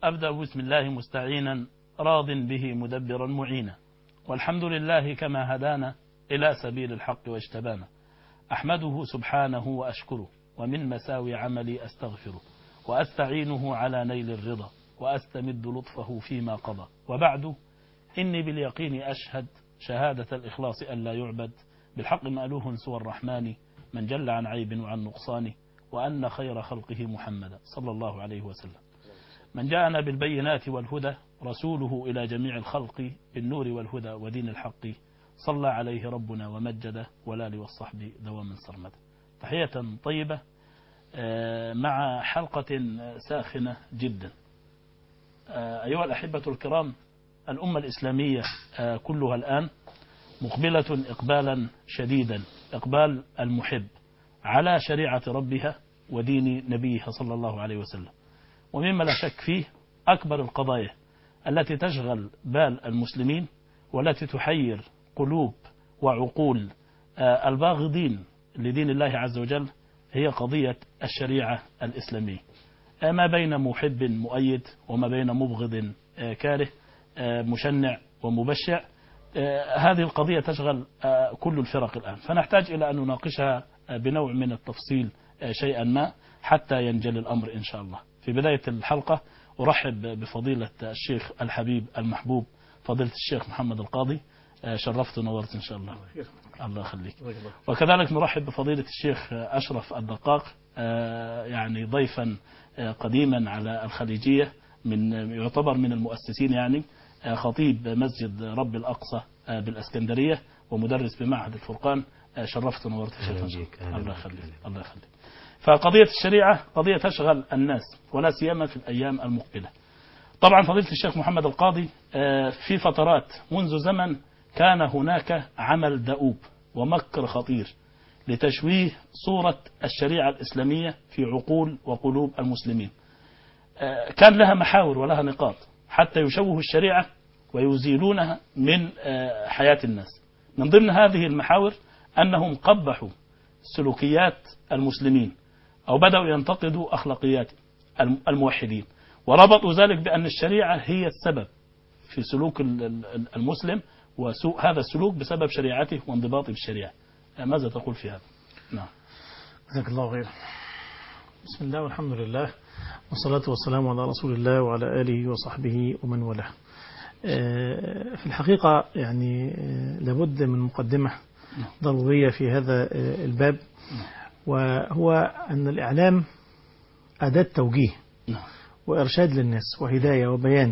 أبدأ بسم الله مستعينا راض به مدبرا معينا والحمد لله كما هدانا إلى سبيل الحق واجتبانا أحمده سبحانه وأشكره ومن مساوي عملي أستغفره وأستعينه على نيل الرضا وأستمد لطفه فيما قضى وبعد إني باليقين أشهد شهادة الإخلاص أن لا يعبد بالحق مألوه سوى الرحمن من جل عن عيب وعن نقصان وأن خير خلقه محمدا صلى الله عليه وسلم من جاءنا بالبينات والهدى رسوله إلى جميع الخلق بالنور والهدى ودين الحق صلى عليه ربنا ومجده والآل والصحب دواما سرمدا تحية طيبة مع حلقة ساخنة جدا أيها الأحبة الكرام الأمة الإسلامية كلها الآن مقبلة إقبالا شديدا إقبال المحب على شريعة ربها ودين نبيه صلى الله عليه وسلم ومما لا شك فيه أكبر القضايا التي تشغل بال المسلمين والتي تحير قلوب وعقول الباغضين لدين الله عز وجل هي قضية الشريعة الإسلامية ما بين محب مؤيد وما بين مبغض كاره مشنع ومبشع هذه القضية تشغل كل الفرق الآن فنحتاج إلى أن نناقشها بنوع من التفصيل شيئا ما حتى ينجلي الأمر إن شاء الله في بداية الحلقة أرحب بفضيلة الشيخ الحبيب المحبوب فضيلة الشيخ محمد القاضي شرفت ونورت إن شاء الله الله يخليك وكذلك نرحب بفضيلة الشيخ أشرف الدقاق يعني ضيفا قديما على الخليجية من يعتبر من المؤسسين يعني خطيب مسجد رب الأقصى بالأسكندرية ومدرس بمعهد الفرقان شرفت ونورت الشيخ الله يخليك الله يخليك فقضية الشريعة قضية تشغل الناس ولا سيما في الأيام المقبلة طبعا فضيلة الشيخ محمد القاضي في فترات منذ زمن كان هناك عمل دؤوب ومكر خطير لتشويه صورة الشريعة الإسلامية في عقول وقلوب المسلمين كان لها محاور ولها نقاط حتى يشوهوا الشريعة ويزيلونها من حياة الناس من ضمن هذه المحاور أنهم قبحوا سلوكيات المسلمين أو بدأوا ينتقدوا أخلاقيات الموحدين وربطوا ذلك بأن الشريعة هي السبب في سلوك المسلم وسوء هذا السلوك بسبب شريعته وانضباطه بالشريعة ماذا تقول في هذا نعم جزاك الله خير بسم الله والحمد لله والصلاة والسلام على رسول الله وعلى آله وصحبه ومن والاه في الحقيقة يعني لابد من مقدمة ضرورية في هذا الباب وهو أن الإعلام أداة توجيه وإرشاد للناس وهداية وبيان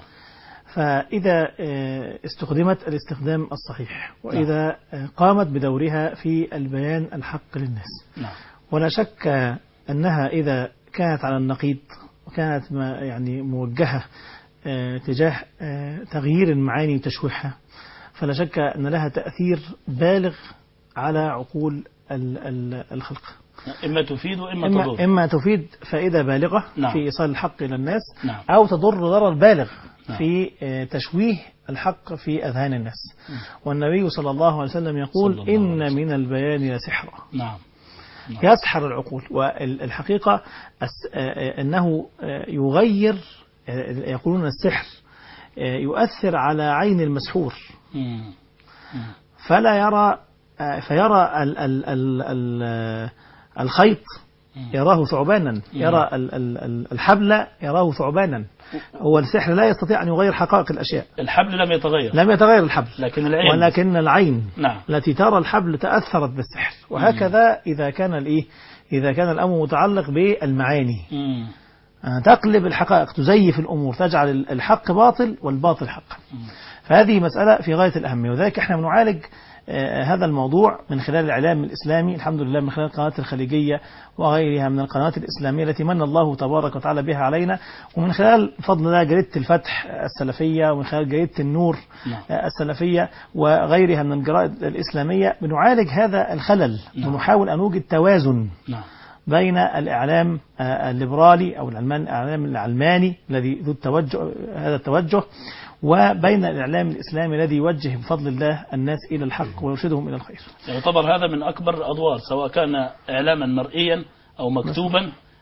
فإذا استخدمت الاستخدام الصحيح وإذا قامت بدورها في البيان الحق للناس ولا شك أنها إذا كانت على النقيض وكانت يعني موجهة تجاه تغيير المعاني وتشويحها فلا شك أن لها تأثير بالغ على عقول الخلق إما تفيد وإما إما, تضر إما تفيد فائدة بالغة نعم. في إيصال الحق إلى الناس نعم. أو تضر ضرر بالغ نعم. في تشويه الحق في أذهان الناس والنبي صلى الله عليه وسلم صلى يقول الله عليه إن وسلم. من البيان لسحرا نعم يسحر العقول والحقيقة الس- آه، أنه آه، يغير آه، يقولون السحر آه، يؤثر على عين المسحور مم. فلا يرى آه، فيرى ال ال ال ال آه، الخيط يراه ثعبانا يرى ال ال ال الحبل يراه ثعبانا هو السحر لا يستطيع أن يغير حقائق الأشياء الحبل لم يتغير لم يتغير الحبل لكن العين ولكن العين نعم التي ترى الحبل تأثرت بالسحر وهكذا إذا كان الإيه إذا كان الأمر متعلق بالمعاني مم. آه، تقلب الحقائق تزيف الأمور تجعل الحق باطل والباطل حقا فهذه مسألة في غاية الأهمية وذلك احنا بنعالج آه، هذا الموضوع من خلال الإعلام الإسلامي الحمد لله من خلال القناة الخليجية وغيرها من القنوات الإسلامية التي من الله تبارك وتعالى بها علينا ومن خلال فضل الله جريدة الفتح السلفية ومن خلال جريدة النور نعم. آه، السلفية وغيرها من الجرائد الإسلامية بنعالج هذا الخلل نعم. ونحاول أن نوجد توازن نعم بين الإعلام آه، الليبرالي أو العلمان- الإعلام العلماني الذي ذو التوجه هذا التوجه وبين الإعلام الإسلامي الذي يوجه بفضل الله الناس إلى الحق ويرشدهم إلى الخير يعتبر هذا من أكبر الأدوار سواء كان إعلاما مرئيا أو مكتوبا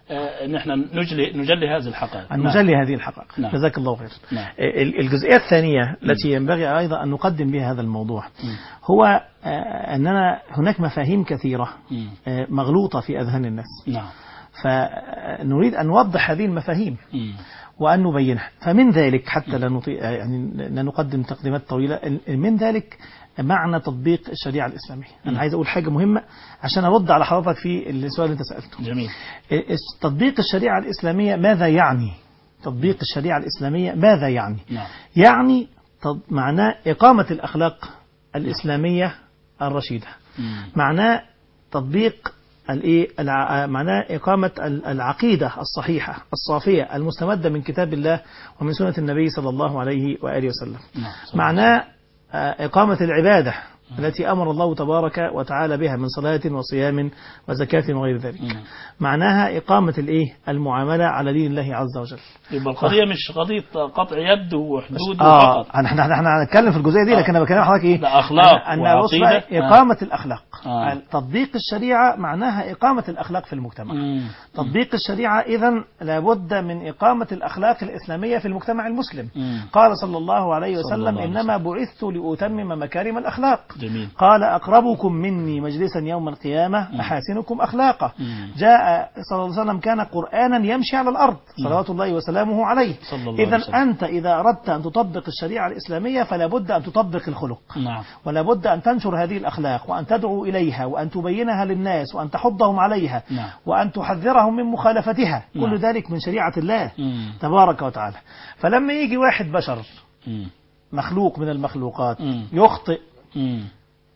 آه، ان احنا نجلي نجلي هذه الحقائق أن نعم. نجلي هذه الحقائق نعم. جزاك الله خير نعم. ال- الجزئية الثانية التي ينبغي أيضا أن نقدم بها هذا الموضوع مم. هو آه، أننا هناك مفاهيم كثيرة مم. آه، مغلوطة في أذهان الناس نعم فنريد أن نوضح هذه المفاهيم مم. وأن نبينها فمن ذلك حتى لا نطيع يعني لا نقدم تقديمات طويلة من ذلك معنى تطبيق الشريعة الإسلامية أنا عايز أقول حاجة مهمة عشان أرد على حضرتك في السؤال اللي أنت سألته جميل تطبيق الشريعة الإسلامية ماذا يعني تطبيق الشريعة الإسلامية ماذا يعني نعم يعني تط- معناه إقامة الأخلاق الإسلامية الرشيدة مم. معناه تطبيق الايه الع- معناه إقامة ال- العقيدة الصحيحة الصافية المستمدة من كتاب الله ومن سنة النبي صلى الله عليه وآله وسلم نعم معناه آه، إقامة العبادة التي أمر الله تبارك وتعالى بها من صلاة وصيام وزكاة وغير ذلك مم. معناها إقامة الإيه المعاملة على دين الله عز وجل يبقى القضية مش قضية قطع يد وحدود اه فقط احنا احنا احنا هنتكلم في الجزئيه دي آه. لكن انا بكلم حضرتك ايه ده أخلاق ان أن بص بقى وعقيدة. آه. اقامه الاخلاق آه. تطبيق الشريعه معناها اقامه الاخلاق في المجتمع مم. تطبيق الشريعه اذا لابد من اقامه الاخلاق الاسلاميه في المجتمع المسلم مم. قال صلى الله عليه صلى الله الله عليه انما بعثت لاتمم مكارم الاخلاق جميل قال اقربكم مني مجلسا يوم القيامه احاسنكم اخلاقا مم. جاء صلى الله عليه وسلم كان قرانا يمشي على الارض صلوات الله وسلامه عليه صلى الله عليه إذا وسلم. أنت إذا أردت أن تطبق الشريعة الإسلامية فلا بد أن تطبق الخلق نعم ولا بد أن تنشر هذه الأخلاق وأن تدعو إليها وأن تبينها للناس وأن تحضهم عليها نعم. وأن تحذرهم من مخالفتها نعم. كل ذلك من شريعة الله مم. تبارك وتعالى فلما يجي واحد بشر مم. مخلوق من المخلوقات مم. يخطئ مم.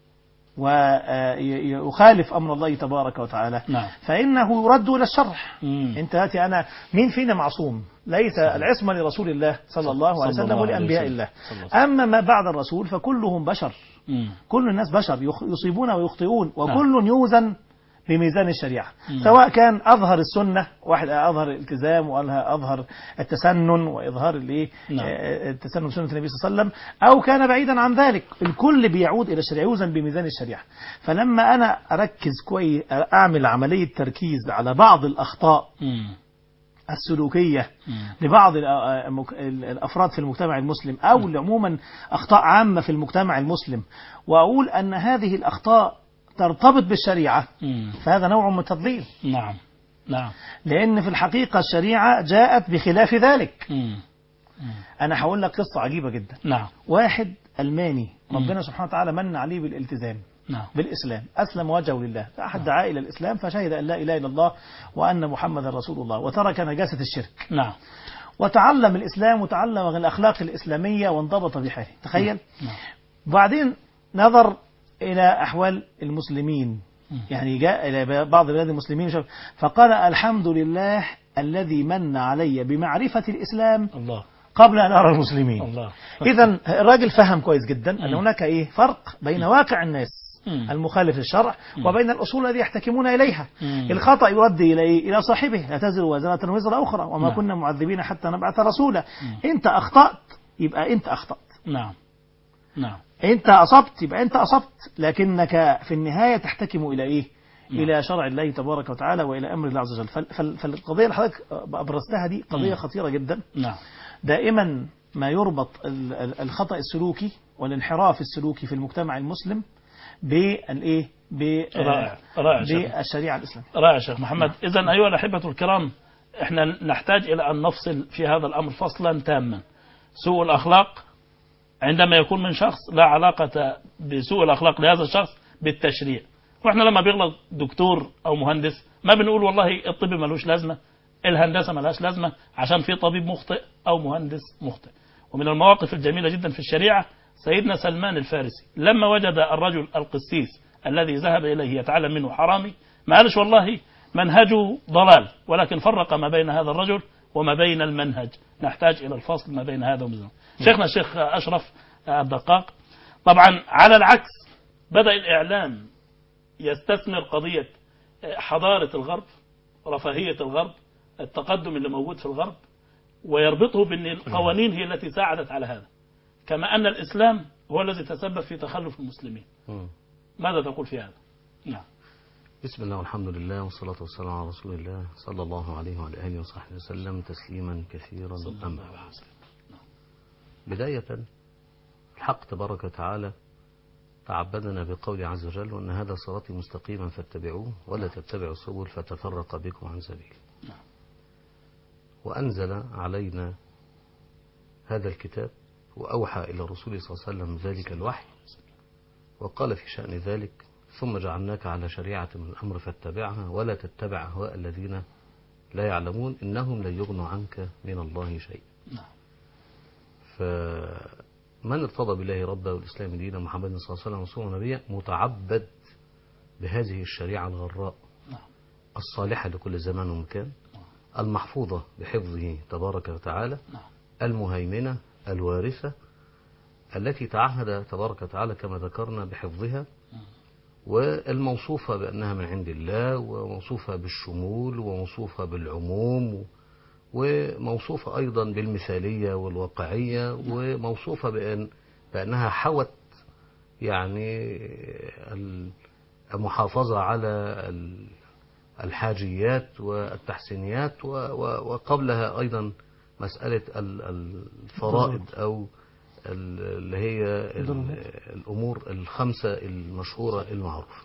ويخالف أمر الله تبارك وتعالى نعم فإنه يرد إلى الشرح مم. انت هاتي انا مين فينا معصوم ليس العصمه لرسول الله صلى الله عليه صلى وسلم الله عليه ولانبياء وسلم. الله صلى الله عليه اما ما بعد الرسول فكلهم بشر مم. كل الناس بشر يخ- يصيبون ويخطئون نعم. وكل يوزن بميزان الشريعة سواء كان أظهر السنة واحد أظهر الالتزام وأظهر التسنن وإظهار الإيه نعم. آه، التسنن سنة النبي صلى الله عليه وسلم أو كان بعيدا عن ذلك الكل بيعود إلى الشريعة يوزن بميزان الشريعة فلما أنا أركز كويس أعمل عملية تركيز على بعض الأخطاء مم. السلوكية مم. لبعض الأ- المك- الأفراد في المجتمع المسلم أو عموما أخطاء عامة في المجتمع المسلم وأقول أن هذه الأخطاء ترتبط بالشريعة مم. فهذا نوع من التضليل نعم نعم لأن في الحقيقة الشريعة جاءت بخلاف ذلك مم. أنا هقول لك قصة عجيبة جدا نعم واحد ألماني ربنا سبحانه وتعالى من عليه بالالتزام نعم بالإسلام أسلم وجهه لله فأحد دعا إلى الإسلام فشهد أن لا إله إلا الله وأن محمد رسول الله وترك نجاسة الشرك نعم وتعلم الإسلام وتعلم الأخلاق الإسلامية وانضبط بحاله تخيل نعم. وبعدين نظر إلى أحوال المسلمين مم. يعني جاء إلى بعض بلاد المسلمين وشاف- فقال الحمد لله الذي من علي بمعرفة الإسلام الله قبل أن أرى المسلمين الله إذا الراجل فهم كويس جدا أن مم. هناك إيه فرق بين واقع الناس مم. المخالف للشرع وبين الأصول التي يحتكمون إليها مم. الخطأ يؤدي إلى إيه؟ إلى صاحبه لا تزر وازرة وزر أخرى وما نعم. كنا معذبين حتى نبعث رسولا أنت أخطأت يبقى أنت أخطأت نعم نعم أنت أصبت يبقى أنت أصبت لكنك في النهاية تحتكم إلى إيه نعم. إلى شرع الله تبارك وتعالى وإلى أمر الله عز وجل فال- فال- فالقضية اللي حضرتك أبرزتها دي قضية مم. خطيرة جدا نعم دائما ما يربط ال- ال- الخطأ السلوكي والانحراف السلوكي في المجتمع المسلم بالايه ب- رائع رائع شيخ بالشريعه الاسلاميه رائع شيخ محمد إذا أيها الأحبة الكرام إحنا نحتاج إلى أن نفصل في هذا الأمر فصلا تاما سوء الأخلاق عندما يكون من شخص لا علاقة بسوء الأخلاق لهذا الشخص بالتشريع وإحنا لما بيغلط دكتور أو مهندس ما بنقول والله الطب ملوش لازمة الهندسة ملهاش لازمة عشان في طبيب مخطئ أو مهندس مخطئ ومن المواقف الجميلة جدا في الشريعة سيدنا سلمان الفارسي لما وجد الرجل القسيس الذي ذهب إليه يتعلم منه حرامي ما قالش والله منهجه ضلال ولكن فرق ما بين هذا الرجل وما بين المنهج نحتاج إلى الفصل ما بين هذا وما شيخنا الشيخ أشرف الدقاق طبعا على العكس بدأ الإعلام يستثمر قضية حضارة الغرب رفاهية الغرب التقدم اللي موجود في الغرب ويربطه بأن القوانين هي التي ساعدت على هذا كما أن الإسلام هو الذي تسبب في تخلف المسلمين مم. ماذا تقول في هذا؟ نعم بسم الله والحمد لله والصلاة والسلام على رسول الله صلى الله عليه وعلى آله وصحبه وسلم تسليما كثيرا صلى أما الله بعد عليه وسلم بداية الحق تبارك وتعالى تعبدنا بقول عز وجل وأن هذا صراطي مستقيما فاتبعوه ولا تتبعوا السبل فتفرق بكم عن سبيله نعم. وأنزل علينا هذا الكتاب وأوحى إلى الرسول صلى الله عليه وسلم ذلك الوحي وقال في شأن ذلك ثم جعلناك على شريعة من الأمر فاتبعها ولا تتبع أهواء الذين لا يعلمون إنهم لن يغنوا عنك من الله شيء نعم فمن ارتضى بالله ربا والإسلام دينا محمد صلى الله عليه وسلم رسولا نبيا متعبد بهذه الشريعة الغراء نعم الصالحة لكل زمان ومكان المحفوظة بحفظه تبارك وتعالى نعم المهيمنة الوارثة التي تعهد تبارك وتعالى كما ذكرنا بحفظها والموصوفة بأنها من عند الله وموصوفة بالشمول وموصوفة بالعموم وموصوفة أيضا بالمثالية والواقعية وموصوفة بأن بأنها حوت يعني المحافظة على ال- الحاجيات والتحسينيات و- و- وقبلها أيضا مسألة ال- الفرائض أو ال- اللي هي ال- الأمور الخمسة المشهورة المعروفة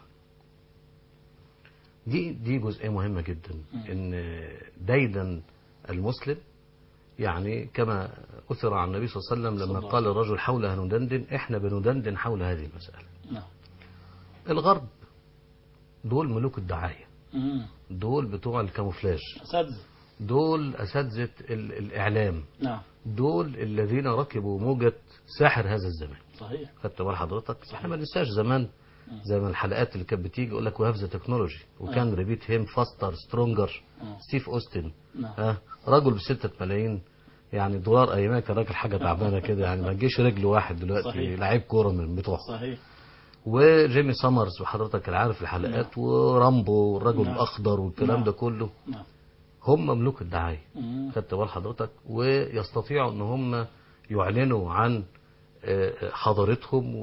دي دي جزئية مهمة جدا إن ديدا المسلم يعني كما أثر عن النبي صلى الله عليه وسلم لما الله قال الرجل حولها ندندن إحنا بندندن حول هذه المسألة نعم الغرب دول ملوك الدعاية مم. دول بتوع الكاموفلاج أساتذة دول أساتذة ال- الإعلام نعم دول الذين ركبوا موجة ساحر هذا الزمان صحيح خدت بال حضرتك احنا ما ننساش زمان زي ما الحلقات اللي كانت بتيجي يقول لك وي هاف ذا تكنولوجي وكان ريبيت هيم فاستر سترونجر آه. ستيف اوستن نعم ها رجل بستة ملايين يعني دولار ايامها كان راجل حاجه تعبانه كده يعني ما تجيش رجل واحد دلوقتي صحيح. لعيب كوره من بتوعه صحيح وجيمي سامرز وحضرتك عارف الحلقات ورامبو والرجل نعم. الاخضر والكلام نعم. ده كله نعم هم مملوك الدعايه مم. خدت بال حضرتك ويستطيعوا ان هم يعلنوا عن آه، حضارتهم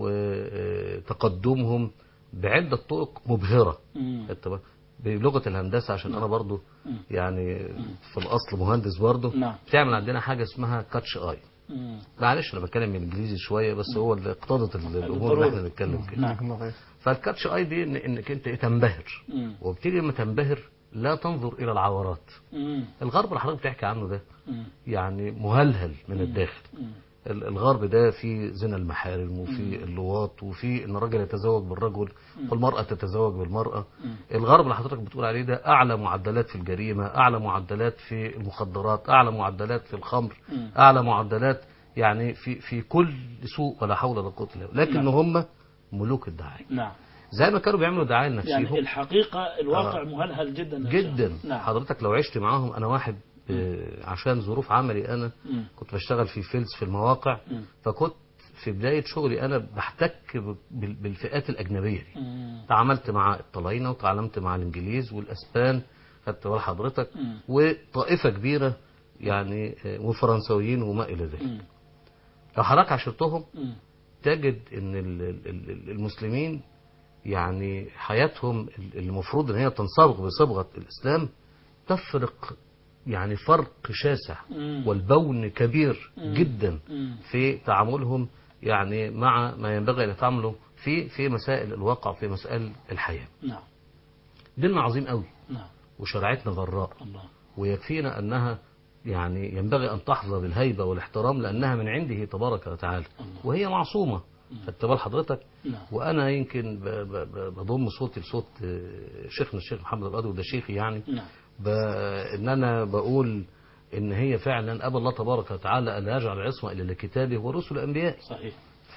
وتقدمهم بعدة طرق مبهرة مم. خدت بال- بلغة الهندسة عشان أنا برضو مم. يعني في الأصل مهندس برضو نعم. بتعمل عندنا حاجة اسمها كاتش آي مم. معلش أنا بتكلم انجليزي شوية بس هو اللي اقتضت ال- الأمور اللي بالضرورة. احنا بنتكلم فيها نعم. جزاك الله خير. فالكاتش آي دي إن إنك أنت إيه تنبهر مم. وبتيجي لما تنبهر لا تنظر إلى العورات مم. الغرب اللي حضرتك بتحكي عنه ده مم. يعني مهلهل من الداخل مم. ال- الغرب ده في زنا المحارم وفي اللواط وفي ان الراجل يتزوج بالرجل والمرأة تتزوج بالمرأة الغرب اللي حضرتك بتقول عليه ده اعلى معدلات في الجريمة اعلى معدلات في المخدرات اعلى معدلات في الخمر مم. اعلى معدلات يعني في في كل سوء ولا حول ولا قوة الا بالله لكن نعم. هم ملوك الدعاية نعم زي ما كانوا بيعملوا دعاية لنفسهم يعني الحقيقة الواقع آه. مهلهل جدا يا جدا شيخ. نعم حضرتك لو عشت معاهم انا واحد آه، عشان ظروف عملي انا مم. كنت بشتغل في فيلز في المواقع مم. فكنت في بداية شغلي أنا بحتك ب- بال- بالفئات الأجنبية دي مم. تعاملت مع الطلاينة وتعاملت مع الإنجليز والأسبان خدت بال حضرتك مم. وطائفة كبيرة يعني آه، وفرنسويين وما إلى ذلك مم. لو حضرتك عشرتهم مم. تجد ان ال- ال- ال- المسلمين يعني حياتهم ال- المفروض ان هي تنصبغ بصبغه الاسلام تفرق يعني فرق شاسع مم. والبون كبير مم. جدا مم. في تعاملهم يعني مع ما ينبغي ان يتعاملوا في في مسائل الواقع في مسائل الحياه. نعم ديننا عظيم قوي نعم وشريعتنا غراء الله ويكفينا انها يعني ينبغي ان تحظى بالهيبه والاحترام لانها من عنده تبارك وتعالى وهي معصومه خدت بال حضرتك نعم وانا يمكن ب- ب- ب- بضم صوتي لصوت آه، شيخنا الشيخ محمد القادر وده شيخي يعني نعم ب- ان انا بقول ان هي فعلا ابى الله تبارك وتعالى ان يجعل العصمه الا لكتابه ورسل انبيائه صحيح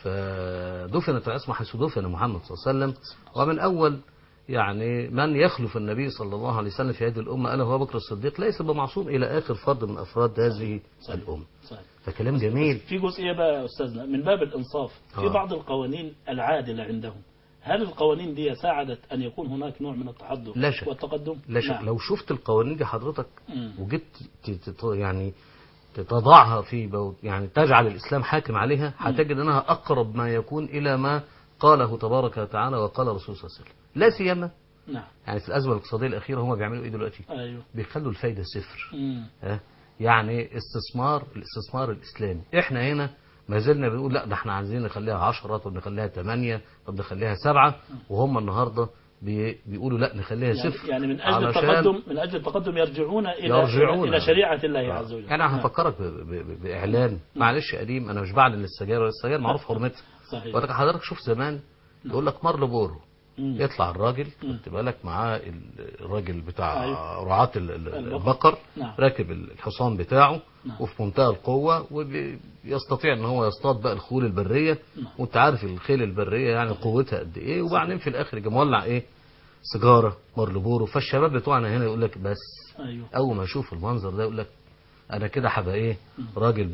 فدفنت العصمه حيث دفن محمد صلى الله عليه وسلم ومن اول يعني من يخلف النبي صلى الله عليه وسلم في هذه الامه الا هو بكر الصديق ليس بمعصوم الى اخر فرد من افراد هذه صحيح. الامه صحيح فكلام جميل في جزئية بقى يا أستاذنا من باب الإنصاف في آه. بعض القوانين العادلة عندهم هل القوانين دي ساعدت أن يكون هناك نوع من التحضر لا شك. والتقدم لا شك نعم. لو شفت القوانين دي حضرتك مم. وجيت ت- ت- يعني تضعها في بو يعني تجعل الإسلام حاكم عليها هتجد أنها أقرب ما يكون إلى ما قاله تبارك وتعالى وقال الرسول صلى الله عليه وسلم لا سيما نعم يعني في الازمه الاقتصاديه الاخيره هم بيعملوا ايه دلوقتي أيوه بيخلوا الفايده صفر مم. ها يعني استثمار الاستثمار الاسلامي احنا هنا ما زلنا بنقول لا ده احنا عايزين نخليها 10 طب نخليها 8 طب نخليها 7 وهم النهارده بي بيقولوا لا نخليها يعني, صفر يعني من أجل علشان- التقدم من أجل التقدم يرجعون إلى يرجعون. إلى شريعة الله عز وجل انا نعم. هفكرك ب- ب- ب- باعلان معلش يا قديم انا مش بعلن السجاير السجاير معروف حرمتها صحيح ولكن حضرتك شوف زمان يقول لك مارلو بورو مم. يطلع الراجل مم. خدت بالك معاه ال- الراجل بتاع أيوة. رعاة ال- ال- البقر. البقر نعم. راكب الحصان بتاعه نعم. وفي منتهى القوة ويستطيع ان هو يصطاد بقى الخيول البرية نعم. وانت عارف الخيل البرية يعني قوتها قد ايه وبعدين في الاخر يجي مولع ايه سيجارة مارلبورو فالشباب بتوعنا هنا يقول لك بس أيوه اول ما يشوف المنظر ده يقول لك انا كده هبقى ايه راجل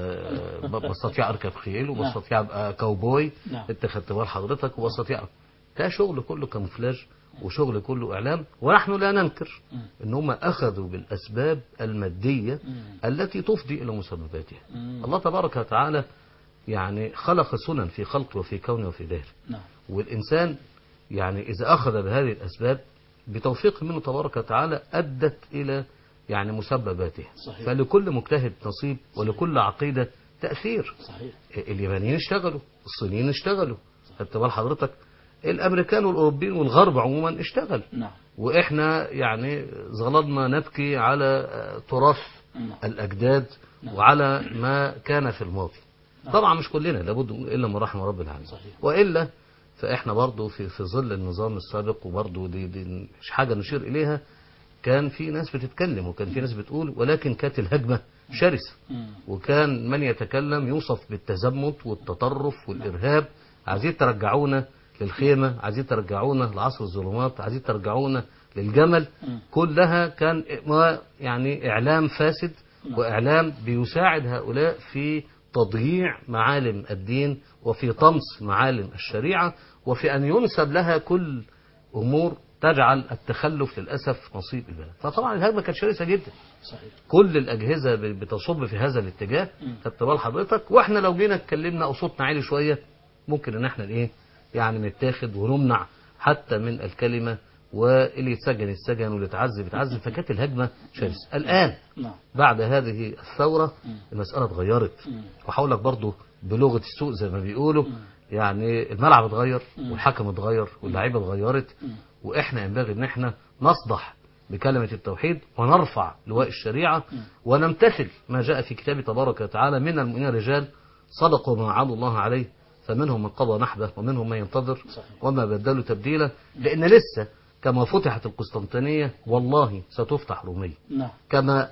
بقى ب- بستطيع اركب خيل وبستطيع ابقى كاوبوي نعم. انت خدت بال حضرتك وبستطيع ده شغل كله كاموفلاج وشغل كله اعلام ونحن لا ننكر مم. ان هم اخذوا بالاسباب الماديه مم. التي تفضي الى مسبباتها مم. الله تبارك وتعالى يعني خلق سنن في خلقه وفي كونه وفي دهره نعم والإنسان يعني إذا أخذ بهذه الأسباب بتوفيق منه تبارك وتعالى أدت إلى يعني مسبباتها صحيح. فلكل مجتهد نصيب ولكل عقيدة تأثير صحيح اليابانيين اشتغلوا الصينيين اشتغلوا خدت بال حضرتك الأمريكان والأوروبيين والغرب عموما اشتغل نعم وإحنا يعني ظللنا نبكي على آه، تراث نعم. الأجداد وعلى ما كان في الماضي طبعا مش كلنا لابد إلا من رحم رب العالمين صحيح. وإلا فإحنا برضو في, في ظل النظام السابق وبرضو دي, دي مش حاجة نشير إليها كان في ناس بتتكلم وكان في ناس بتقول ولكن كانت الهجمة شرسة مم. وكان من يتكلم يوصف بالتزمت والتطرف والإرهاب عايزين ترجعونا للخيمة عايزين ترجعونا لعصر الظلمات عايزين ترجعونا للجمل مم. كلها كان ما يعني إعلام فاسد وإعلام بيساعد هؤلاء في تضييع معالم الدين وفي طمس معالم الشريعة وفي أن ينسب لها كل أمور تجعل التخلف للأسف نصيب البلد فطبعا الهجمة كانت شرسة جدا صحيح كل الأجهزة ب- بتصب في هذا الاتجاه مم. خدت بال حضرتك واحنا لو جينا اتكلمنا او صوتنا عالي شوية ممكن ان احنا ايه يعني نتاخد ونمنع حتى من الكلمة واللي يتسجن يتسجن واللي يتعذب يتعذب فكانت الهجمة شرسة الآن نعم بعد هذه الثورة المسألة اتغيرت مم. وهقول لك برضه بلغة السوق زي ما بيقولوا يعني الملعب اتغير والحكم اتغير واللعيبة اتغيرت واحنا ينبغي ان احنا نصدح بكلمة التوحيد ونرفع لواء الشريعة ونمتثل ما جاء في كتاب تبارك وتعالى من المؤمنين رجال صدقوا ما عهدوا الله عليه فمنهم من قضى نحبه ومنهم من ينتظر صحيح. وما بدلوا تبديلا لأن لسه كما فتحت القسطنطينية والله ستفتح رومية نعم كما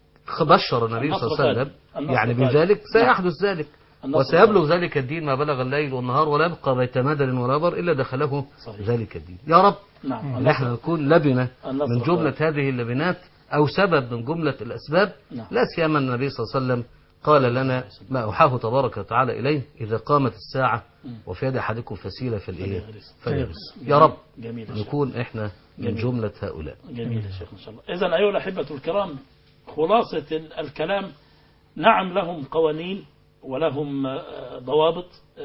بشر النبي صلى الله عليه وسلم النصر يعني قادم. بذلك نعم. سيحدث ذلك النصر وسيبلغ ذلك الدين ما بلغ الليل والنهار ولا يبقى بيت مدر ولا بر إلا دخله صحيح. ذلك الدين يا رب نعم ان احنا نكون لبنة النصر من جملة هذه اللبنات أو سبب من جملة الأسباب نعم. لا سيما النبي صلى الله عليه وسلم قال لنا ما أوحاه تبارك وتعالى إليه إذا قامت الساعة وفي يد أحدكم فسيلة في الإيه فليغرس. فليغرس يا رب جميل يا شيخ. نكون إحنا من جميل. جملة هؤلاء جميل يا شيخ ما شاء الله إذا أيها الأحبة الكرام خلاصة ال- الكلام نعم لهم قوانين ولهم آه، ضوابط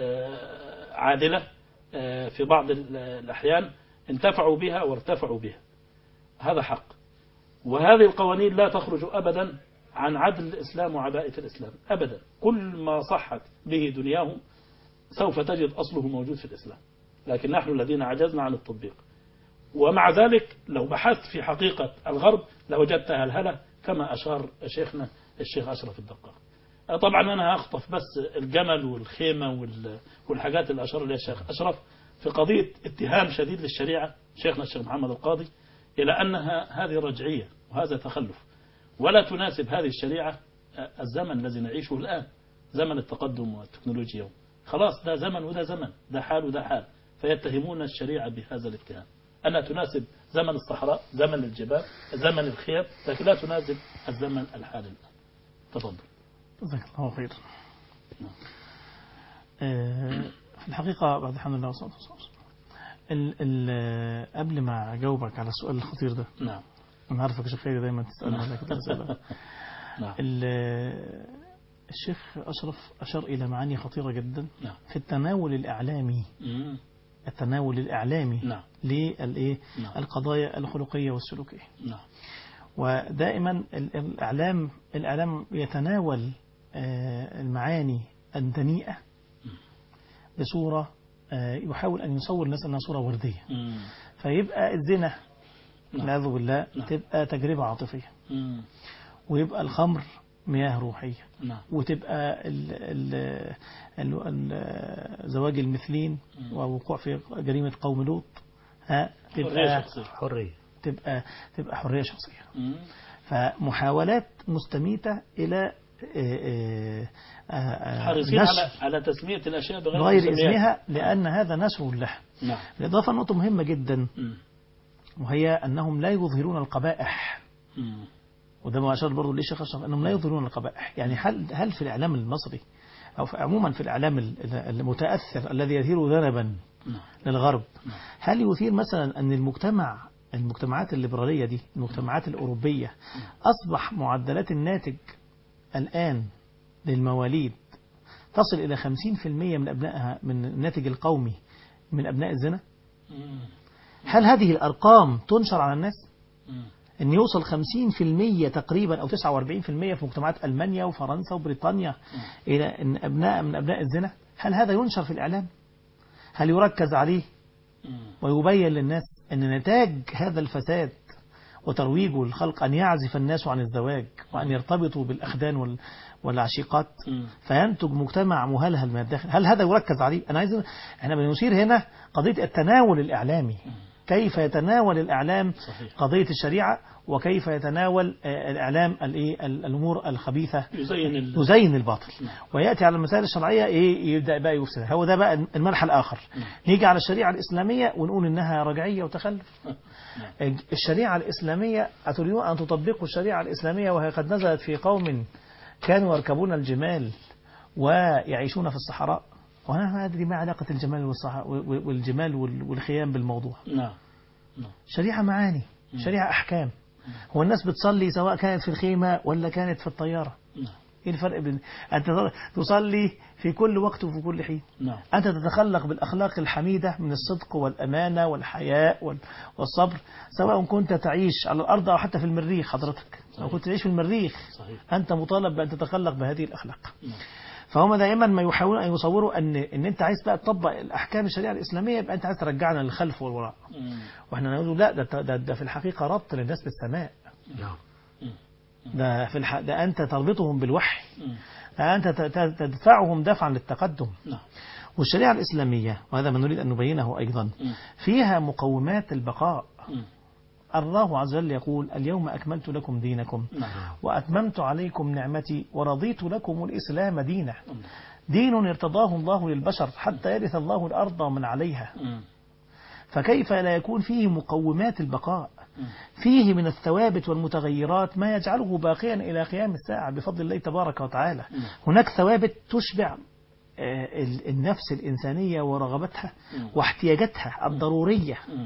آه، عادلة آه، في بعض ال- الأحيان انتفعوا بها وارتفعوا بها هذا حق وهذه القوانين لا تخرج أبدا عن عدل الإسلام وعباءة الإسلام أبدا كل ما صحت به دنياهم سوف تجد أصله موجود في الإسلام لكن نحن الذين عجزنا عن التطبيق ومع ذلك لو بحثت في حقيقة الغرب لوجدتها الهلة كما أشار شيخنا الشيخ أشرف الدقاق طبعا أنا هخطف بس الجمل والخيمة وال- والحاجات اللي أشار إليها الشيخ أشرف في قضية اتهام شديد للشريعة شيخنا الشيخ محمد القاضي إلى أنها هذه رجعية وهذا تخلف ولا تناسب هذه الشريعة الزمن الذي نعيشه الآن زمن التقدم والتكنولوجيا خلاص ده زمن وده زمن ده حال وده حال فيتهمون الشريعة بهذا الاتهام أنها تناسب زمن الصحراء زمن الجبال زمن الخيام لكن لا تناسب الزمن الحالي الآن تفضل جزاك الله خير آه، في الحقيقة بعد الحمد لله والصلاة والسلام ال- ال- قبل ما أجاوبك على السؤال الخطير ده نعم أنا عارفك يا شيخ خيري دايما تسألني هذه الأسئلة نعم ال- الشيخ أشرف أشار إلى معاني خطيرة جدا نعم في التناول الإعلامي مم. التناول الإعلامي نعم للإيه نعم. القضايا الخلقية والسلوكية نعم ودائما ال- الإعلام الإعلام يتناول آه، المعاني الدنيئة بصورة آه، يحاول أن يصور الناس أنها صورة وردية مم. فيبقى الزنا نعم. والعياذ بالله نعم. تبقى تجربة عاطفية مم. ويبقى الخمر مياه روحية نعم وتبقى ال ال ال ال زواج المثلين ووقوع في جريمة قوم لوط ها حرية تبقى شخصية حرية تبقى تبقى حرية شخصية مم. فمحاولات مستميتة إلى آه، آه، آه، حريصين نشر على على تسمية الأشياء بغير غير مسميات. اسمها لأن هذا نشر لها نعم بالإضافة نقطة مهمة جدا مم. وهي أنهم لا يظهرون القبائح مم. وده ما أشار برضه ليه شيخ أشرف أنهم لا يظهرون القبائح يعني هل هل في الإعلام المصري أو في عموما في الإعلام ال- المتأثر الذي يثير ذنبا نعم للغرب نعم. هل يثير مثلا أن المجتمع المجتمعات الليبرالية دي المجتمعات الأوروبية أصبح معدلات الناتج الآن للمواليد تصل إلى 50% من أبنائها من الناتج القومي من أبناء الزنا مم. هل هذه الأرقام تنشر على الناس مم. أن يوصل 50% تقريبا أو 49% في مجتمعات ألمانيا وفرنسا وبريطانيا إلى أن أبناء من أبناء الزنا هل هذا ينشر في الإعلام هل يركز عليه مم. ويبين للناس أن نتاج هذا الفساد وترويجه للخلق أن يعزف الناس عن الزواج وأن يرتبطوا بالأخدان وال- والعشيقات مم. فينتج مجتمع مهلهل من الداخل هل هذا يركز عليه أنا عايز احنا بنثير هنا قضية التناول الإعلامي كيف يتناول الإعلام صحيح قضية الشريعة وكيف يتناول آه، الإعلام الإيه ال- الأمور الخبيثة يزين ال... يزين الباطل نعم. ويأتي على المسائل الشرعية إيه يبدأ بقى يفسد هو ده بقى المنحى الآخر نيجي على الشريعة الإسلامية ونقول إنها رجعية وتخلف نعم. الشريعة الإسلامية أتريدون أن تطبقوا الشريعة الإسلامية وهي قد نزلت في قوم كانوا يركبون الجمال ويعيشون في الصحراء وأنا ما أدري ما علاقة الجمال والصح... والجمال وال- والخيام بالموضوع نعم شريعة معاني شريعة أحكام هو الناس بتصلي سواء كانت في الخيمة ولا كانت في الطيارة نعم ايه الفرق بين أنت تصلي في كل وقت وفي كل حين نعم أنت تتخلق بالأخلاق الحميدة من الصدق والأمانة والحياء وال- والصبر سواء كنت تعيش على الأرض أو حتى في المريخ حضرتك لو كنت تعيش في المريخ صحيح أنت مطالب بأن تتخلق بهذه الأخلاق نعم. فهم دائما ما يحاولون أن يصوروا أن أن أنت عايز بقى تطبق الأحكام الشريعة الإسلامية يبقى أنت عايز ترجعنا للخلف والوراء مم. واحنا نقول لا ده, ده, ده في الحقيقة ربط للناس بالسماء نعم ده في الح... ده أنت تربطهم بالوحي مم. ده أنت ت- ت- تدفعهم دفعا للتقدم نعم والشريعة الإسلامية وهذا ما نريد أن نبينه أيضا مم. فيها مقومات البقاء مم. الله عز وجل يقول اليوم أكملت لكم دينكم نعم وأتممت عليكم نعمتي ورضيت لكم الإسلام دينا دين ارتضاه الله للبشر حتى يرث الله الأرض ومن عليها مم. فكيف لا يكون فيه مقومات البقاء فيه من الثوابت والمتغيرات ما يجعله باقيا إلى قيام الساعة بفضل الله تبارك وتعالى هناك ثوابت تشبع آه، ال- النفس الإنسانية ورغبتها واحتياجاتها الضرورية مم.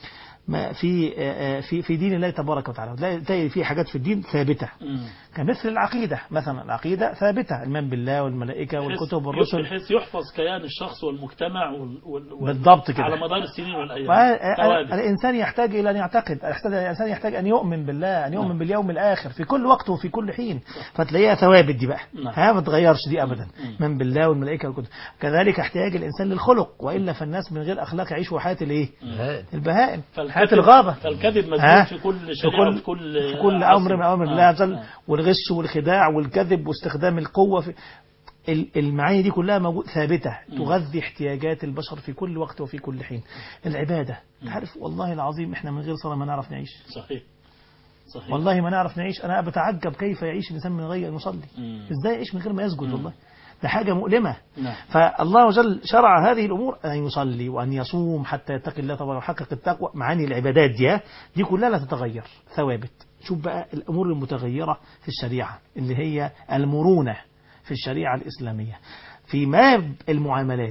ما في آه، آه، في في دين الله تبارك وتعالى تلاقي- تلاقي في حاجات في الدين ثابتة مم. كمثل العقيدة مثلا العقيدة ثابتة الإيمان بالله والملائكة والكتب والرسل بحيث يحفظ كيان الشخص والمجتمع وال... وال... وال... بالضبط كده على مدار السنين والأيام وال- ثوابت. الإنسان يحتاج إلى أن يعتقد يحتاج- الإنسان يحتاج أن يؤمن بالله أن يؤمن باليوم الآخر في كل وقت وفي كل حين فتلاقيها ثوابت دي بقى نعم. ها ما تغيرش دي أبدا من بالله والملائكة والكتب كذلك احتياج الإنسان للخلق وإلا فالناس من غير أخلاق يعيشوا حياة الإيه هائل. البهائم فالكذب- حياة الغابة فالكذب ها؟ مسجون في كل في شريعة كل وفي كل في كل عصر. أمر من أوامر آه. الله عز وجل آه. والغش والخداع والكذب واستخدام القوة في ال- المعاني دي كلها موجود ثابتة تغذي احتياجات البشر في كل وقت وفي كل حين العبادة تعرف والله العظيم احنا من غير صلاة ما نعرف نعيش صحيح صحيح والله ما نعرف نعيش أنا بتعجب كيف يعيش الإنسان من غير أن يصلي مم. إزاي يعيش من غير ما يسجد والله ده حاجة مؤلمة نعم فالله جل شرع هذه الأمور أن يصلي وأن يصوم حتى يتقي الله طبعا ويحقق التقوى معاني العبادات دي دي كلها لا تتغير ثوابت شوف بقى الأمور المتغيرة في الشريعة اللي هي المرونة في الشريعة الإسلامية في باب المعاملات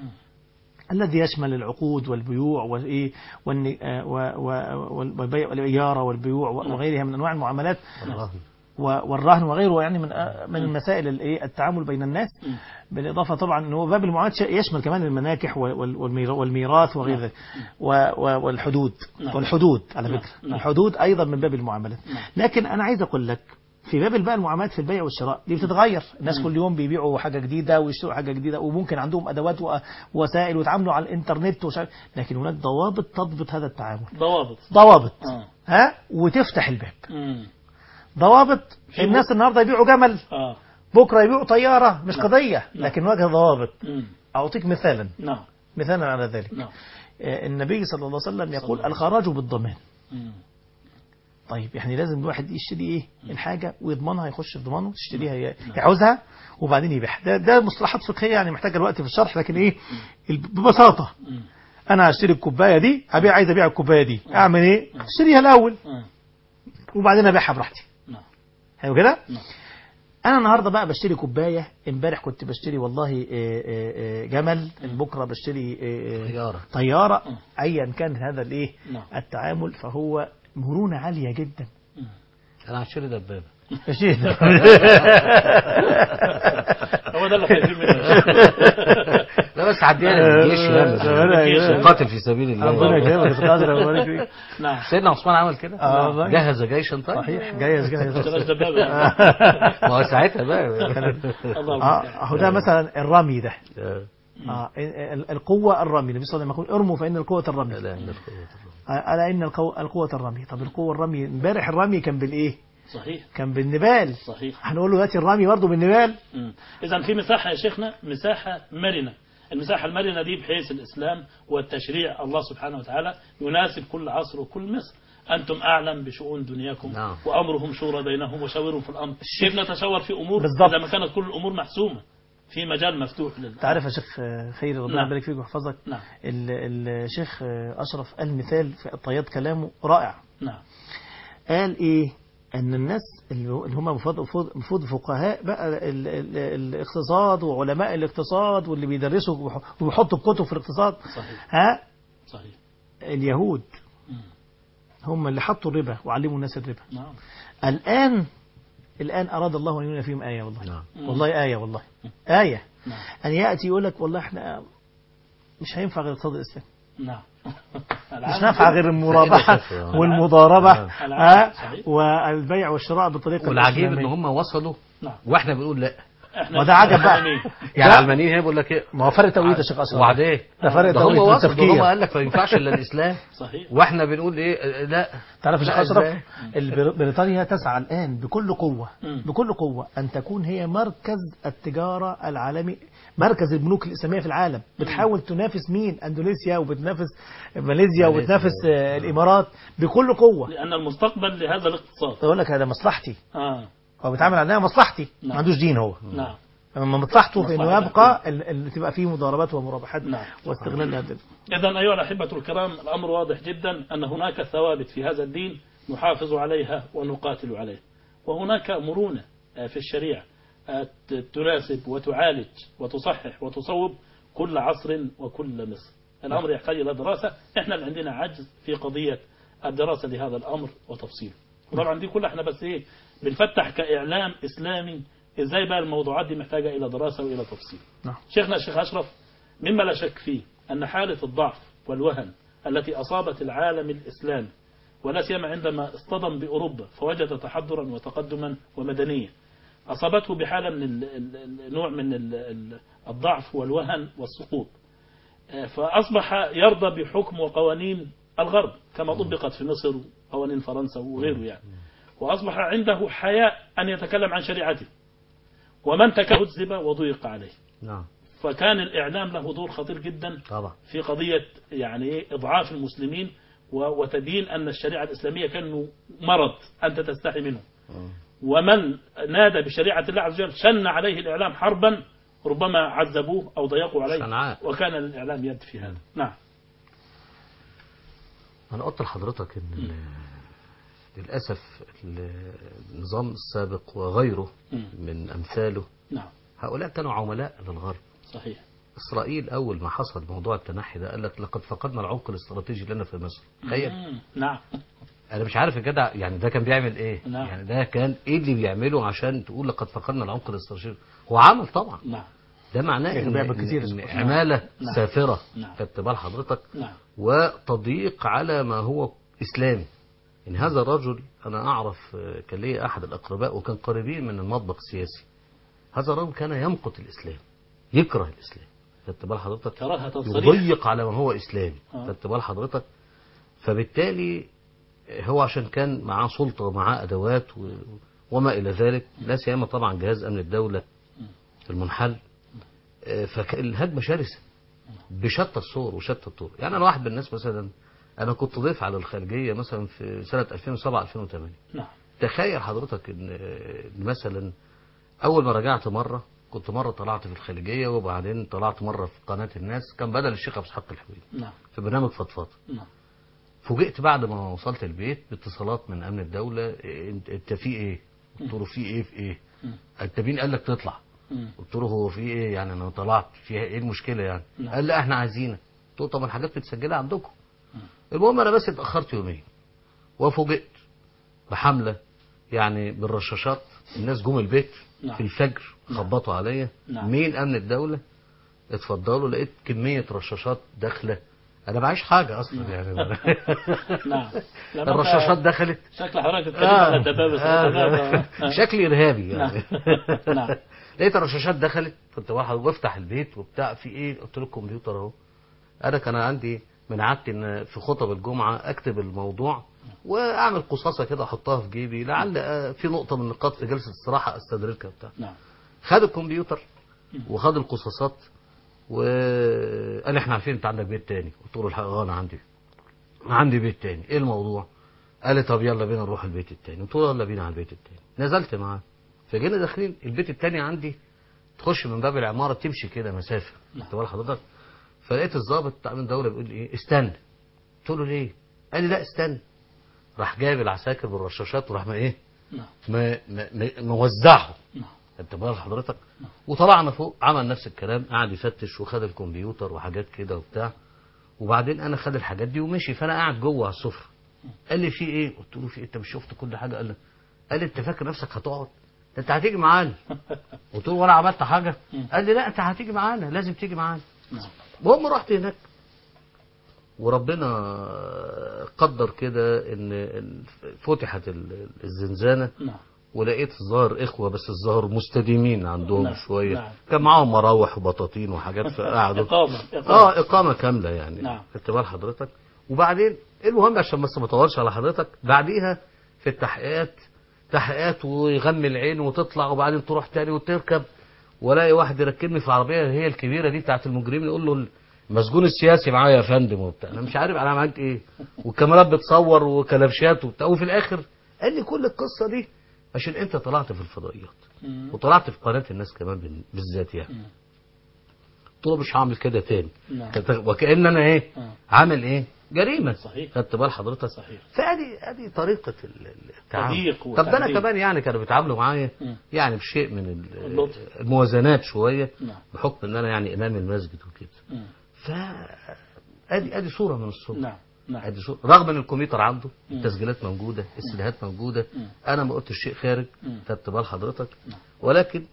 الذي يشمل العقود والبيوع وايه والن- آه، و- و- والبيع والإيارة والبيوع وغيرها من أنواع المعاملات والرهن و- والرهن وغيره يعني من آه، من مسائل الايه التعامل بين الناس مم. بالاضافه طبعا ان هو باب المعاملات شيء يشمل كمان المناكح وال- وال- والميرا- والميراث وغير ذلك و- و- والحدود نعم. والحدود على نعم. فكره نعم. الحدود ايضا من باب المعاملات نعم. لكن انا عايز اقول لك في باب بقى المعاملات في البيع والشراء دي بتتغير الناس مم. كل يوم بيبيعوا حاجه جديده ويشتروا حاجه جديده وممكن عندهم ادوات و- ووسائل ويتعاملوا على الانترنت وش... لكن هناك ضوابط تضبط هذا التعامل ضوابط ضوابط اه ها وتفتح الباب مم. ضوابط في الناس النهارده يبيعوا جمل اه بكره يبيعوا طياره مش نعم. قضيه نعم. لكن وجه ضوابط مم. اعطيك مثالا نعم مثالا على ذلك نعم آه، النبي صلى الله عليه وسلم يقول الله عليه الخراج بالضمان مم. طيب يعني لازم الواحد يشتري ايه الحاجه ويضمنها يخش في ضمانه تشتريها ي- يعوزها وبعدين يبيعها ده ده مصطلحات فقهيه يعني محتاجه الوقت في الشرح لكن ايه ببساطه مم. انا هشتري الكوبايه دي هبيع عايز ابيع الكوبايه دي اعمل ايه اشتريها الاول مم. وبعدين ابيعها براحتي نعم حلو كده نعم انا النهارده بقى بشتري كوبايه امبارح كنت بشتري والله آه، آه، آه، جمل بكره بشتري آه، آه، طيارة طياره مم. ايا كان هذا الايه نعم. التعامل فهو مرونه عاليه جدا مم. أنا هشتري دبابة ماشي هو ده اللي خايفين منه لا بس عديها لي الجيش ربنا يعني يكرمك. قاتل في سبيل الله ربنا يكرمك يا قادر ويبارك فيك نعم سيدنا عثمان عمل كده آه والله. جهز جيشا طيب صحيح جايز بلاش جايز دبابة ما هو ساعتها بقى الله اه اهو ده مثلا الرمي ده آه. اه ال- القوه الرمي النبي صلى الله عليه وسلم يقول ارموا فان القوه الرمي لا لا لا قوة آه، الا ان القوه القوه الرمي طب القوه الرمي امبارح الرمي كان بالايه صحيح كان بالنبال صحيح هنقول له دلوقتي الرمي برضه بالنبال إذا في مساحة يا شيخنا مساحة مرنة المساحة المرنة دي بحيث الإسلام والتشريع الله سبحانه وتعالى يناسب كل عصر وكل مصر أنتم أعلم بشؤون دنياكم نعم. وأمرهم شورى بينهم وشاورهم في الأمر كيف نتشاور في أمور بالضبط. إذا ما كانت كل الأمور محسومة في مجال مفتوح لل تعرف يا شيخ آه، خيري ربنا نعم. يبارك فيك ويحفظك نعم ال- الشيخ آه، اشرف قال مثال في الطياد كلامه رائع نعم قال ايه ان الناس اللي اللي هم المفروض المفروض- المفروض فقهاء بقى ال ال الاقتصاد وعلماء الاقتصاد واللي بيدرسوا وبيح- وبيحطوا الكتب في الاقتصاد صحيح ها صحيح اليهود مم. هم اللي حطوا الربا وعلموا الناس الربا نعم الآن الآن أراد الله أن ينزل فيهم آية والله نعم والله آية والله آية نعم أن يأتي يقول لك والله احنا مش هينفع غير الاقتصاد الإسلامي نعم مش نافعة غير المرابحة العالم. والمضاربة العالم. ها صحيح. والبيع والشراء بالطريقة والعجيب ان الإسلامية. هم وصلوا نعم واحنا بنقول لا احنا وده عجب بقى. مسلمين. يعني لا. العلمانيين هنا بيقول لك ايه ما هو فرق توقيت يا شيخ أشرف وبعدين ده فرق ده توقيت هو في وصل ده هو التفكير قال لك ما ينفعش الا الاسلام صحيح واحنا بنقول ايه لا تعرف يا شيخ لا، أشرف إزاي؟ البر- بريطانيا تسعى الآن بكل قوة مم. بكل قوة أن تكون هي مركز التجارة العالمي مركز البنوك الإسلامية في العالم بتحاول تنافس مين أندونيسيا وبتنافس ماليزيا وبتنافس آه، الإمارات بكل قوة لأن المستقبل لهذا الاقتصاد يقول لك هذا مصلحتي آه هو بيتعامل على انها مصلحتي نعم. ما عندوش دين هو نعم اما مصلحته في انه مصلحة يبقى ال- اللي تبقى فيه مضاربات ومرابحات نعم. واستغلال لهذا إذا أيها الأحبة الكرام الأمر واضح جدا أن هناك ثوابت في هذا الدين نحافظ عليها ونقاتل عليها وهناك مرونة آه، في الشريعة آه، ت- تناسب وتعالج وتصحح وتصوب كل عصر وكل مصر الأمر يحتاج إلى دراسة إحنا اللي عندنا عجز في قضية الدراسة لهذا الأمر وتفصيله وطبعا دي كلها احنا بس ايه بنفتح كإعلام إسلامي ازاي بقى الموضوعات دي محتاجة إلى دراسة وإلى تفصيل نعم. شيخنا الشيخ أشرف مما لا شك فيه أن حالة الضعف والوهن التي أصابت العالم الإسلامي ولا سيما عندما اصطدم بأوروبا فوجد تحضرا وتقدما ومدنية أصابته بحالة من ال- ال- ال- نوع من ال- ال- الضعف والوهن والسقوط آه، فأصبح يرضى بحكم وقوانين الغرب كما طبقت في مصر وقوانين فرنسا وغيره يعني وأصبح عنده حياء أن يتكلم عن شريعته ومن تكذب وضيق عليه نعم فكان الإعلام له دور خطير جدا طبعا في قضية يعني إيه إضعاف المسلمين و- وتبيين أن الشريعة الإسلامية كأنه مرض أنت تستحي منه ومن نادى بشريعة الله عز وجل شن عليه الإعلام حربا ربما عذبوه أو ضيقوا عليه شنعاء. وكان للإعلام يد في هذا نعم انا قلت لحضرتك ان ال- للاسف ال- النظام السابق وغيره مم. من امثاله نعم هؤلاء كانوا عملاء للغرب صحيح اسرائيل اول ما حصل موضوع التنحي ده قال لك لقد فقدنا العمق الاستراتيجي لنا في مصر تخيل مم. نعم انا مش عارف الجدع يعني ده كان بيعمل ايه نعم. يعني ده كان ايه اللي بيعمله عشان تقول لقد فقدنا العمق الاستراتيجي هو عمل طبعا نعم ده معناه لكن ان, بيعمل إن, كتير إن اسمه. عماله نعم. سافره نعم. خدت بال حضرتك نعم وتضييق على ما هو اسلامي ان هذا الرجل انا اعرف آه، كان لي احد الاقرباء وكان قريبين من المطبخ السياسي هذا الرجل كان يمقت الاسلام يكره الاسلام خدت بال حضرتك كراهة الصريح يضيق على ما هو اسلامي آه. خدت بال حضرتك فبالتالي هو عشان كان معاه سلطه ومعاه ادوات و... وما الى ذلك لا سيما طبعا جهاز امن الدوله المنحل آه، فالهجمه شرسه بشتى الصور وشتى الطرق يعني انا واحد من الناس مثلا انا كنت ضيف على الخارجيه مثلا في سنه 2007 2008 نعم تخيل حضرتك ان إن مثلا اول ما رجعت مره كنت مره طلعت في الخارجيه وبعدين طلعت مره في قناه الناس كان بدل الشيخ ابو اسحاق الحويني نعم في برنامج فضفاضه نعم فوجئت بعد ما وصلت البيت باتصالات من امن الدوله إيه، انت انت في ايه؟ قلت له في ايه في ايه؟ مم. انت مين قال لك تطلع؟ مم. قلت له هو في ايه يعني انا طلعت فيها ايه المشكله يعني؟ نعم. قال لا احنا عايزينك قلت له طب الحاجات متسجله عندكم المهم انا بس اتاخرت يومين وفوجئت بحمله يعني بالرشاشات الناس جم البيت نعم. في الفجر خبطوا عليا نعم. مين امن الدوله اتفضلوا لقيت كميه رشاشات داخله انا معيش حاجه اصلا يعني نعم لما الرشاشات أنت دخلت شكل حضرتك بتتكلم على الدبابة آه. آه. شكلي ارهابي يعني نعم. نعم. لقيت الرشاشات دخلت كنت واحد بفتح البيت وبتاع في ايه قلت له الكمبيوتر اهو انا كان عندي من عادتي ان في خطب الجمعه اكتب الموضوع واعمل قصاصه كده احطها في جيبي لعل آه، في نقطه من النقاط في جلسه استراحه استدركها بتاع نعم خد الكمبيوتر وخد القصاصات وقال لي احنا عارفين انت عندك بيت تاني قلت له الحقيقه آه، انا عندي عندي بيت تاني ايه الموضوع قال لي طب يلا بينا نروح البيت التاني قلت له يلا بينا على البيت التاني نزلت معاه فجينا داخلين البيت التاني عندي تخش من باب العماره تمشي كده مسافه نعم. خدت بال حضرتك فلقيت الضابط بتاع امن الدوله بيقول لي ايه استنى قلت له ليه قال لي لا استنى راح جايب العساكر بالرشاشات وراح ما ايه نعم ما ما- ما- موزعهم نعم انت بال حضرتك وطلعنا فوق عمل نفس الكلام قعد يفتش وخد الكمبيوتر وحاجات كده وبتاع وبعدين انا خد الحاجات دي ومشي فانا قاعد جوه على السفره قال لي في ايه قلت له في إيه؟ انت مش شفت كل حاجه قال لي قال لي انت فاكر نفسك هتقعد ده انت هتيجي معانا قلت له ولا عملت حاجه قال لي لا انت هتيجي معانا لازم تيجي معانا نعم المهم رحت هناك وربنا قدر كده ان إن فتحت ال- الزنزانه نعم ولقيت الظاهر اخوه بس الظاهر مستديمين عندهم نعم، شويه نعم. كان معاهم مراوح وبطاطين وحاجات فقعدوا إقامة إقامة اه اقامه كامله يعني نعم. خدت بال حضرتك وبعدين المهم عشان بس ما اطولش على حضرتك بعديها في التحقيقات تحقيقات ويغمي العين وتطلع وبعدين تروح تاني وتركب والاقي واحد يركبني في العربيه هي الكبيره دي بتاعت المجرمين يقول له المسجون السياسي معايا يا فندم وبتاع انا مش عارف انا عملت ايه والكاميرات بتصور وكلبشات وبتاع وفي الاخر قال لي كل القصه دي عشان انت طلعت في الفضائيات مم. وطلعت في قناه الناس كمان بال- بالذات يعني مم. قلت له مش هعمل كده تاني نعم. وكأن انا ايه آه. عامل ايه جريمه صحيح. خدت بال حضرتك صحيح. فادي ادي طريقه ال- ال- التعامل تضييق طب ده انا وتعذيب. كمان يعني كانوا بيتعاملوا معايا مم. يعني بشيء من ال- اللطف. الموازنات شويه نعم. بحكم ان انا يعني امام المسجد وكده مم. ف ادي ادي صوره من الصور نعم نعم ادي صوره رغم ان الكمبيوتر عنده مم. التسجيلات موجوده السيديهات موجوده مم. انا ما قلتش شيء خارج مم. خدت بال حضرتك نعم. ولكن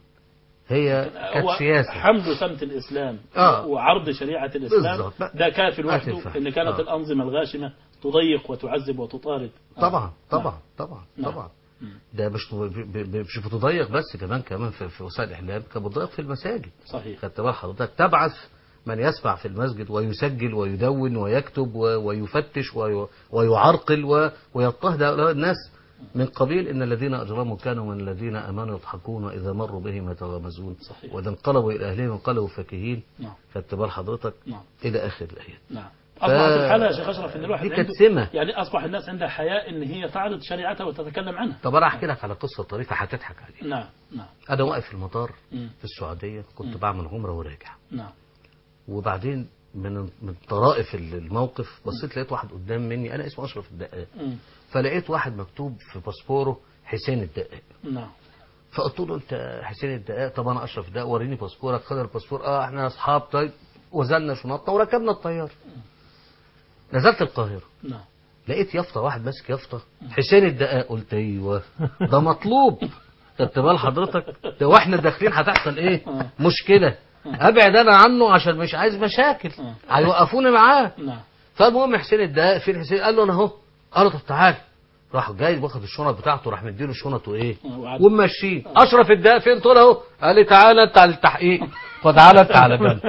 هي كانت هو سياسه حمل سمت الإسلام آه. وعرض شريعة الإسلام بالظبط. ده كافي ما لوحده تنفع. إن كانت آه. الأنظمة الغاشمة تضيق وتعذب وتطارد آه. طبعا طبعا طبعا نعم. طبعا مم. ده مش ب- ب- مش بتضيق بس كمان كمان في, في وسائل الاعلام كانت بتضيق في المساجد صحيح خدت بال حضرتك تبعث من يسمع في المسجد ويسجل ويدون ويكتب و- ويفتش وي- ويعرقل و- ويضطهد هؤلاء الناس من قبيل ان الذين اجرموا كانوا من الذين امنوا يضحكون اذا مروا بهم يتغامزون صحيح. واذا انقلبوا الى اهلهم انقلبوا فكهين نعم خدت بال حضرتك نعم الى اخر الايات نعم أصبحت الحالة يا شيخ أشرف إن الواحد دي كانت عنده- سمة. يعني أصبح الناس عندها حياء إن هي تعرض شريعتها وتتكلم عنها طب انا احكي لك على قصه طريفه هتضحك عليها نعم نعم انا واقف في المطار مم. في السعوديه كنت مم. بعمل عمره وراجع نعم وبعدين من من طرائف الموقف بصيت لقيت واحد قدام مني انا اسمه اشرف الدقاق مم. فلقيت واحد مكتوب في باسبوره حسين الدقاق نعم فقلت له انت حسين الدقاق طب انا اشرف الدقاق وريني باسبورك خد الباسبور اه احنا اصحاب طيب وزلنا شنطه وركبنا الطياره نزلت القاهره نعم لقيت يافطه واحد ماسك يافطه حسين الدقاق قلت ايوه ده مطلوب خدت بال حضرتك ده واحنا داخلين هتحصل ايه مشكله ابعد انا عنه عشان مش عايز مشاكل هيوقفوني معاه نعم فالمهم حسين الدقاق فين حسين قال له انا اهو قال له طب تعال راح جاي واخد الشنط بتاعته راح مديله الشنط وايه وعد. وماشيين اشرف الدقاق فين قلت له اهو قال لي تعالى انت على التحقيق فتعالى انت على بالي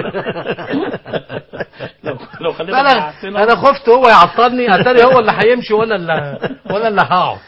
لو لو خلينا فانا نحسنها- انا خفت هو يعطلني اتاري هو اللي هيمشي وانا اللي وانا اللي هقعد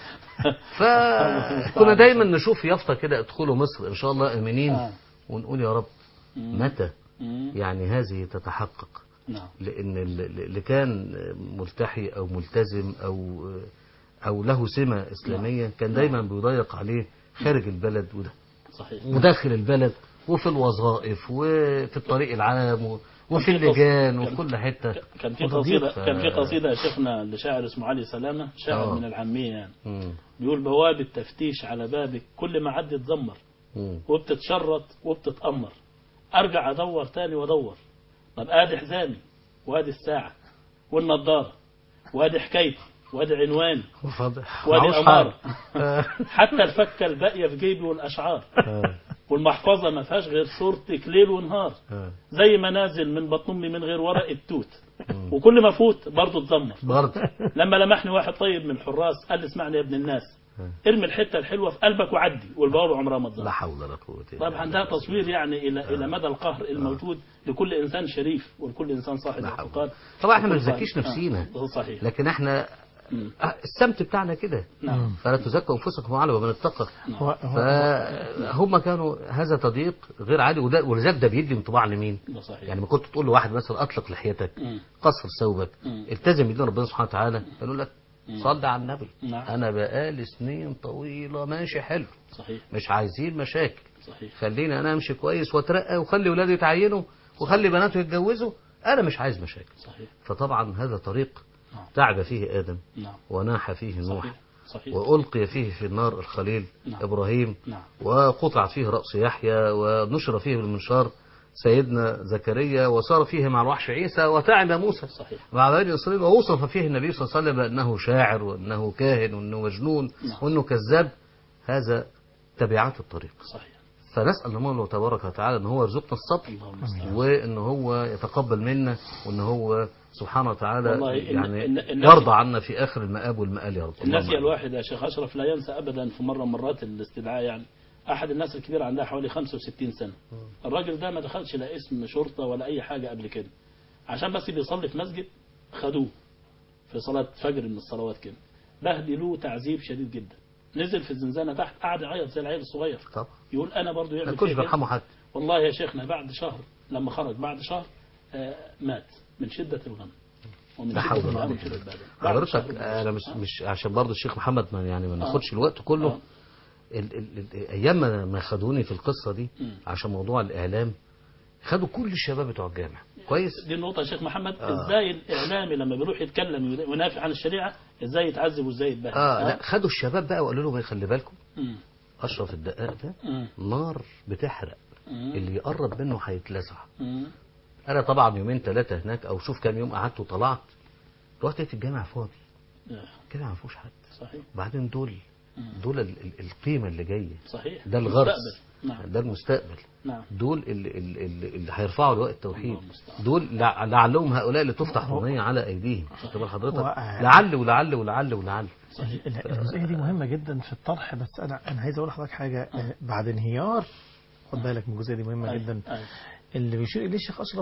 فكنا دايما نشوف يافطه كده ادخلوا مصر ان شاء الله امنين آه. ونقول يا رب متى مم. يعني هذه تتحقق نعم لان ال- اللي كان ملتحي او ملتزم او او له سمه اسلاميه كان دايما بيضيق عليه خارج البلد وده صحيح وداخل البلد وفي الوظائف وفي الطريق العام و- وفي كان في اللجان قص- وفي كل حته كان في وتضييق. قصيدة كان في قصيدة يا شيخنا لشاعر اسمه علي سلامة شاعر آه. من العامية يعني مم. بيقول بواب التفتيش على بابك كل ما عدت تزمر مم. وبتتشرط وبتتأمر أرجع أدور تاني وأدور طب آدي حزامي وادي الساعة والنضارة وادي حكايتي وادي عنواني وفاضح وادي معهوش أمارة حاجة. حتى الفكة الباقية في جيبي والأشعار آه. والمحفظة ما فيهاش غير صورتك ليل ونهار آه. زي ما نازل من بطن أمي من غير ورق التوت وكل ما فوت برضه تزمر برضه لما لمحني واحد طيب من الحراس قال لي اسمعني يا ابن الناس ارمي الحته الحلوه في قلبك وعدي والبوابه عمرها ما لا تزمر حول ولا قوه الا طبعا ده تصوير يعني الى الى مدى القهر الموجود لكل انسان شريف ولكل انسان صاحب لا حول. اعتقاد طبعا احنا ما وكل صاحب- بنزكيش نفسينا. آه، صحيح لكن احنا مم. آه، السمت بتاعنا كده نعم فلا تزكوا انفسكم اعلم ومن اتقى هو هو فهم كانوا هذا تضييق غير عادي وده ولذلك ده بيدي انطباع لمين؟ ده صحيح يعني ما كنت تقول لواحد مثلا اطلق لحيتك مم. قصر ثوبك مم. التزم بدين ربنا سبحانه وتعالى يقول لك صل على النبي نعم. انا بقالي سنين طويله ماشي حلو صحيح مش عايزين مشاكل صحيح خليني انا امشي كويس واترقى وخلي ولادي يتعينوا وخلي بناته يتجوزوا انا مش عايز مشاكل صحيح فطبعا هذا طريق نعم. تعب فيه ادم نعم وناح فيه نوح صحيح صحيح والقي فيه في النار الخليل نعم. ابراهيم نعم وقطعت فيه راس يحيى ونشر فيه بالمنشار سيدنا زكريا وصار فيه مع الوحش عيسى وتعب موسى صحيح مع بني اسرائيل ووصف فيه النبي صلى الله عليه وسلم بانه شاعر وانه كاهن وانه مجنون نعم. وانه كذاب هذا تبعات الطريق صحيح فنسال الله تبارك وتعالى ان هو يرزقنا الصبر اللهم المستعان وان هو يتقبل منا وان هو سبحانه وتعالى والله إن- يعني إن- الناس- يرضى عنا في اخر المآب والمآل يا رب الناس اللهم يا الواحد يا شيخ أشرف لا ينسى أبدا في مرة من مرات الاستدعاء يعني أحد الناس الكبيرة عندها حوالي 65 سنة الراجل ده ما دخلش لا اسم شرطة ولا أي حاجة قبل كده عشان بس بيصلي في مسجد خدوه في صلاة فجر من الصلوات كده بهدلوه تعذيب شديد جدا نزل في الزنزانة تحت قعد يعيط زي العيل الصغير طبعا يقول أنا برضو ما يعمل كنتش فيا كده. برحمه حد والله يا شيخنا بعد شهر لما خرج بعد شهر آه مات من شدة الغم ومن لا شدة حول ولا الغم قوة. ومن شدة البهدلة. بعد حضرتك شهر انا مش آه. مش عشان برضه الشيخ محمد ما يعني ما ناخدش الوقت آه. كله ال ال ال ايام ما ما خدوني في القصه دي مم. عشان موضوع الاعلام خدوا كل الشباب بتوع الجامع كويس دي النقطة يا شيخ محمد آه. ازاي الإعلامي لما بيروح يتكلم وينافع عن الشريعة ازاي يتعذب وازاي يتبهدل اه لا خدوا الشباب بقى وقالوا لهم إيه، خلي بالكم مم. اشرف الدقاق ده مم. نار بتحرق مم. اللي يقرب منه هيتلسع مم. انا طبعا يومين ثلاثه هناك او شوف كام يوم قعدت وطلعت رحت لقيت الجامع فاضي آه، كده ما فيهوش حد صحيح وبعدين دول مم. دول ال- ال- القيمه اللي جايه صحيح ده الغرس مستقبل. نعم ده المستقبل نعم دول اللي, اللي, اللي اللي هيرفعوا لواء التوحيد الله المستعان. دول لع- لعلهم هؤلاء اللي تفتح رمية على ايديهم خدت بال حضرتك هو- لعل ولعل ولعل ولعل صحيح ال- الجزئيه دي مهمه جدا في الطرح بس انا انا عايز اقول لحضرتك حاجه آه، بعد انهيار خد بالك من الجزئيه دي مهمه أيوة، جدا أيوة. اللي بيشير اليه الشيخ اشرف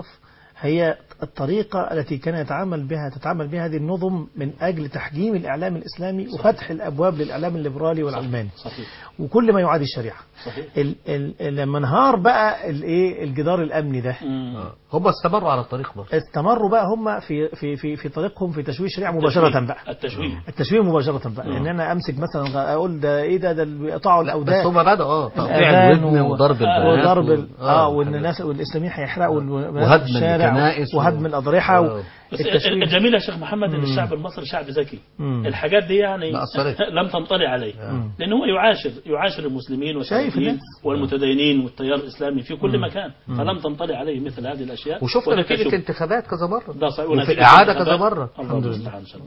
هي الطريقة التي كان يتعامل بها تتعامل بها هذه النظم من أجل تحجيم الإعلام الإسلامي وفتح الأبواب للإعلام الليبرالي والعلماني صحيح وكل ما يعادي الشريعة صحيح ال ال لما انهار بقى الايه الجدار الامني ده مم. هم استمروا على الطريق برضه استمروا بقى هم في في في في طريقهم في تشويه الشريعه مباشره التشويه. بقى التشويه التشويه مباشره بقى لان انا امسك مثلا اقول ده ايه ده ده اللي بيقطعوا لا الاودان بس هم بدأوا اه تقطيع الأذان الودن و- وضرب البنات وضرب ال- و- اه وان الحاجات الناس والاسلاميين هيحرقوا الناس وهدم في الشارع الكنائس و- وهدم الاضرحه آه. و- بس التشويه الجميل يا شيخ محمد ان الشعب المصري شعب ذكي مم. الحاجات دي يعني لا أثرت. لم تنطلي عليه مم. لان هو يعاشر يعاشر المسلمين شايف والسلفيين الناس. والمتدينين والتيار الاسلامي في كل مكان فلم تنطلي عليه مثل هذه الاشياء وشفنا وده نتيجة كشف. انتخابات كذا مرة ده صحيح وفي ونتيجة الإعادة كذا الانتخابات. مرة الله الحمد لله. المستعان إن شاء الله.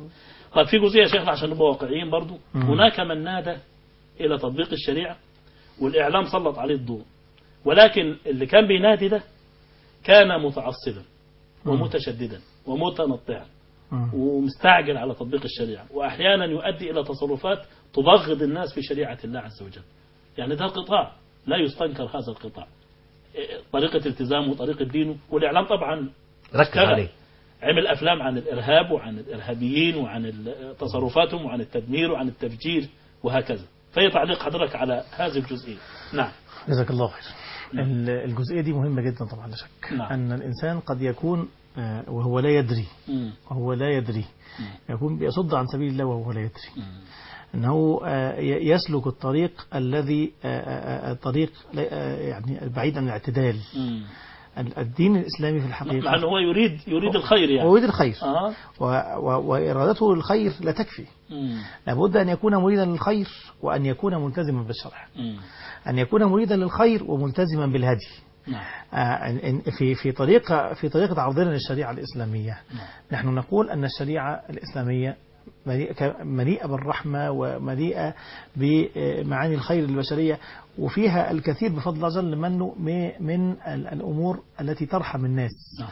طيب في جزئيه يا شيخنا عشان نبقى واقعيين برضو مم. هناك من نادى الى تطبيق الشريعه والاعلام سلط عليه الضوء ولكن اللي كان بينادي ده كان متعصبا ومتشددا ومتنطعا مم. ومستعجل على تطبيق الشريعه واحيانا يؤدي الى تصرفات تبغض الناس في شريعه الله عز وجل يعني ده قطاع لا يستنكر هذا القطاع إيه، طريقه التزامه وطريقه دينه والاعلام طبعا ركز اشتغل. عليه عمل افلام عن الارهاب وعن الارهابيين وعن ال- تصرفاتهم وعن التدمير وعن التفجير وهكذا فهي تعليق حضرتك على هذه الجزئيه نعم جزاك الله خير نعم. ال- الجزئية دي مهمة جدا طبعا لا شك نعم. أن الإنسان قد يكون آه، وهو لا يدري مم. وهو لا يدري يكون بيصد عن سبيل الله وهو لا يدري مم. أنه آه، ي- يسلك الطريق الذي آه، آه، آه، طريق لا- آه، يعني بعيد عن الاعتدال مم. ال- الدين الإسلامي في مع الحقيقة انه هو يريد يريد الخير يعني هو يريد الخير اه و- و- وإرادته للخير لا تكفي مم. لابد أن يكون مريدا للخير وأن يكون ملتزما بالشرع مم. أن يكون مريدا للخير وملتزما بالهدي نعم آه، إن- إن- في في طريقة في طريقة عرضنا للشريعة الإسلامية نعم. نحن نقول أن الشريعة الإسلامية مليئة ك- مليئة بالرحمة ومليئة بمعاني الخير للبشرية وفيها الكثير بفضل الله جل منه م- من ال- الأمور التي ترحم الناس نعم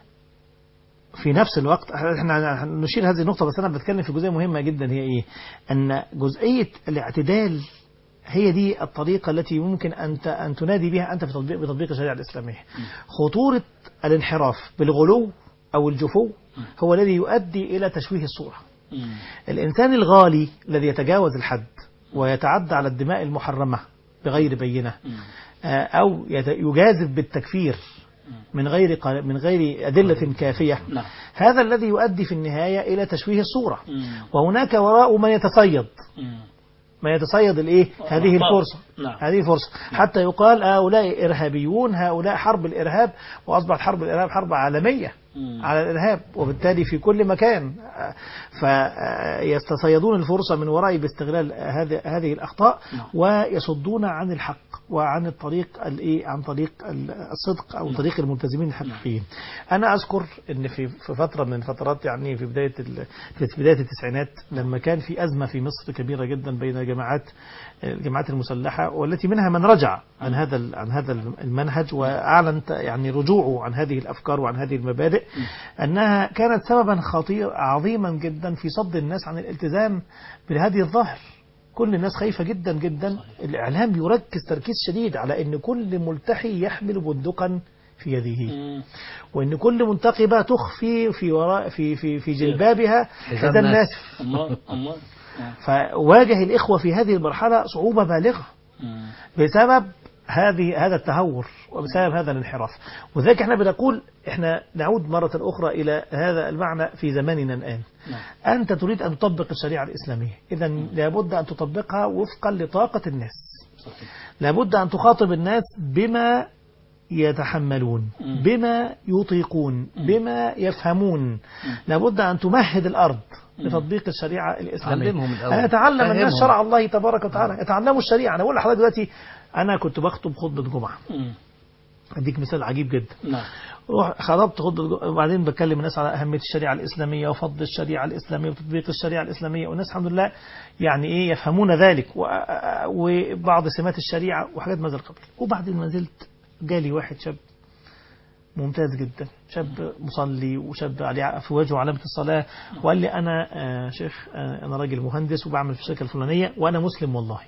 في نفس الوقت احنا نشير هذه النقطة بس أنا بتكلم في جزئية مهمة جدا هي إيه؟ أن جزئية الاعتدال هي دي الطريقة التي ممكن أن ت- أن تنادي بها أنت في تطبيق بتطبيق الشريعة الإسلامية. خطورة الانحراف بالغلو أو الجفو هو الذي يؤدي إلى تشويه الصورة. مم. الإنسان الغالي الذي يتجاوز الحد ويتعدى على الدماء المحرمة بغير بينة مم. آه، أو يت- يجازف بالتكفير من غير قا- من غير أدلة كافية نعم هذا الذي يؤدي في النهاية إلى تشويه الصورة مم. وهناك وراء من يتصيد مم. ما يتصيد الايه هذه أخطاء. الفرصة نعم. هذه فرصة حتى يقال هؤلاء إرهابيون هؤلاء حرب الإرهاب وأصبحت حرب الإرهاب حرب عالمية مم. على الإرهاب وبالتالي في كل مكان فيستصيدون الفرصة من وراء باستغلال هذه هذه الأخطاء نعم. ويصدون عن الحق وعن الطريق الايه عن طريق الصدق أو طريق الملتزمين الحقيقيين أنا أذكر أن في في فترة من الفترات يعني في بداية ال- في بداية التسعينات لما كان في أزمة في مصر كبيرة جدا بين جماعات الجماعات المسلحة والتي منها من رجع عن هذا ال- عن هذا المنهج وأعلن ت- يعني رجوعه عن هذه الأفكار وعن هذه المبادئ أنها كانت سببا خطير عظيما جدا في صد الناس عن الالتزام بالهدي الظاهر كل الناس خايفة جدا جدا الإعلام يركز تركيز شديد على أن كل ملتحي يحمل بندقا في يده مم. وأن كل منتقبة تخفي في وراء في في في جلبابها حزام حزام ناسف. ناسف الله الله نعم. فواجه الإخوة في هذه المرحلة صعوبة بالغة مم. بسبب هذه هذا التهور وبسبب هذا الانحراف وذلك احنا بنقول احنا نعود مرة أخرى إلى هذا المعنى في زماننا الآن نعم. أنت تريد أن تطبق الشريعة الإسلامية إذا لابد أن تطبقها وفقا لطاقة الناس صحيح لابد أن تخاطب الناس بما يتحملون مم. بما يطيقون بما يفهمون لابد أن تمهد الأرض لتطبيق الشريعة الإسلامية علمهم الأول. أن يتعلم الناس فهمهم. شرع الله تبارك وتعالى يتعلموا الشريعة أنا أقول لحضرتك دلوقتي أنا كنت بخطب خطبة جمعة مم. أديك مثال عجيب جدا نعم روح خطبت خطبة جمعة، وبعدين بكلم الناس على أهمية الشريعة الإسلامية وفضل الشريعة الإسلامية وتطبيق الشريعة الإسلامية والناس الحمد لله يعني إيه يفهمون ذلك و- وبعض سمات الشريعة وحاجات من هذا القبيل وبعدين ما زلت جالي واحد شاب ممتاز جدا شاب مصلي وشاب عليه في وجهه علامة الصلاة وقال لي أنا آه، شيخ آه، أنا راجل مهندس وبعمل في الشركة الفلانية وأنا مسلم والله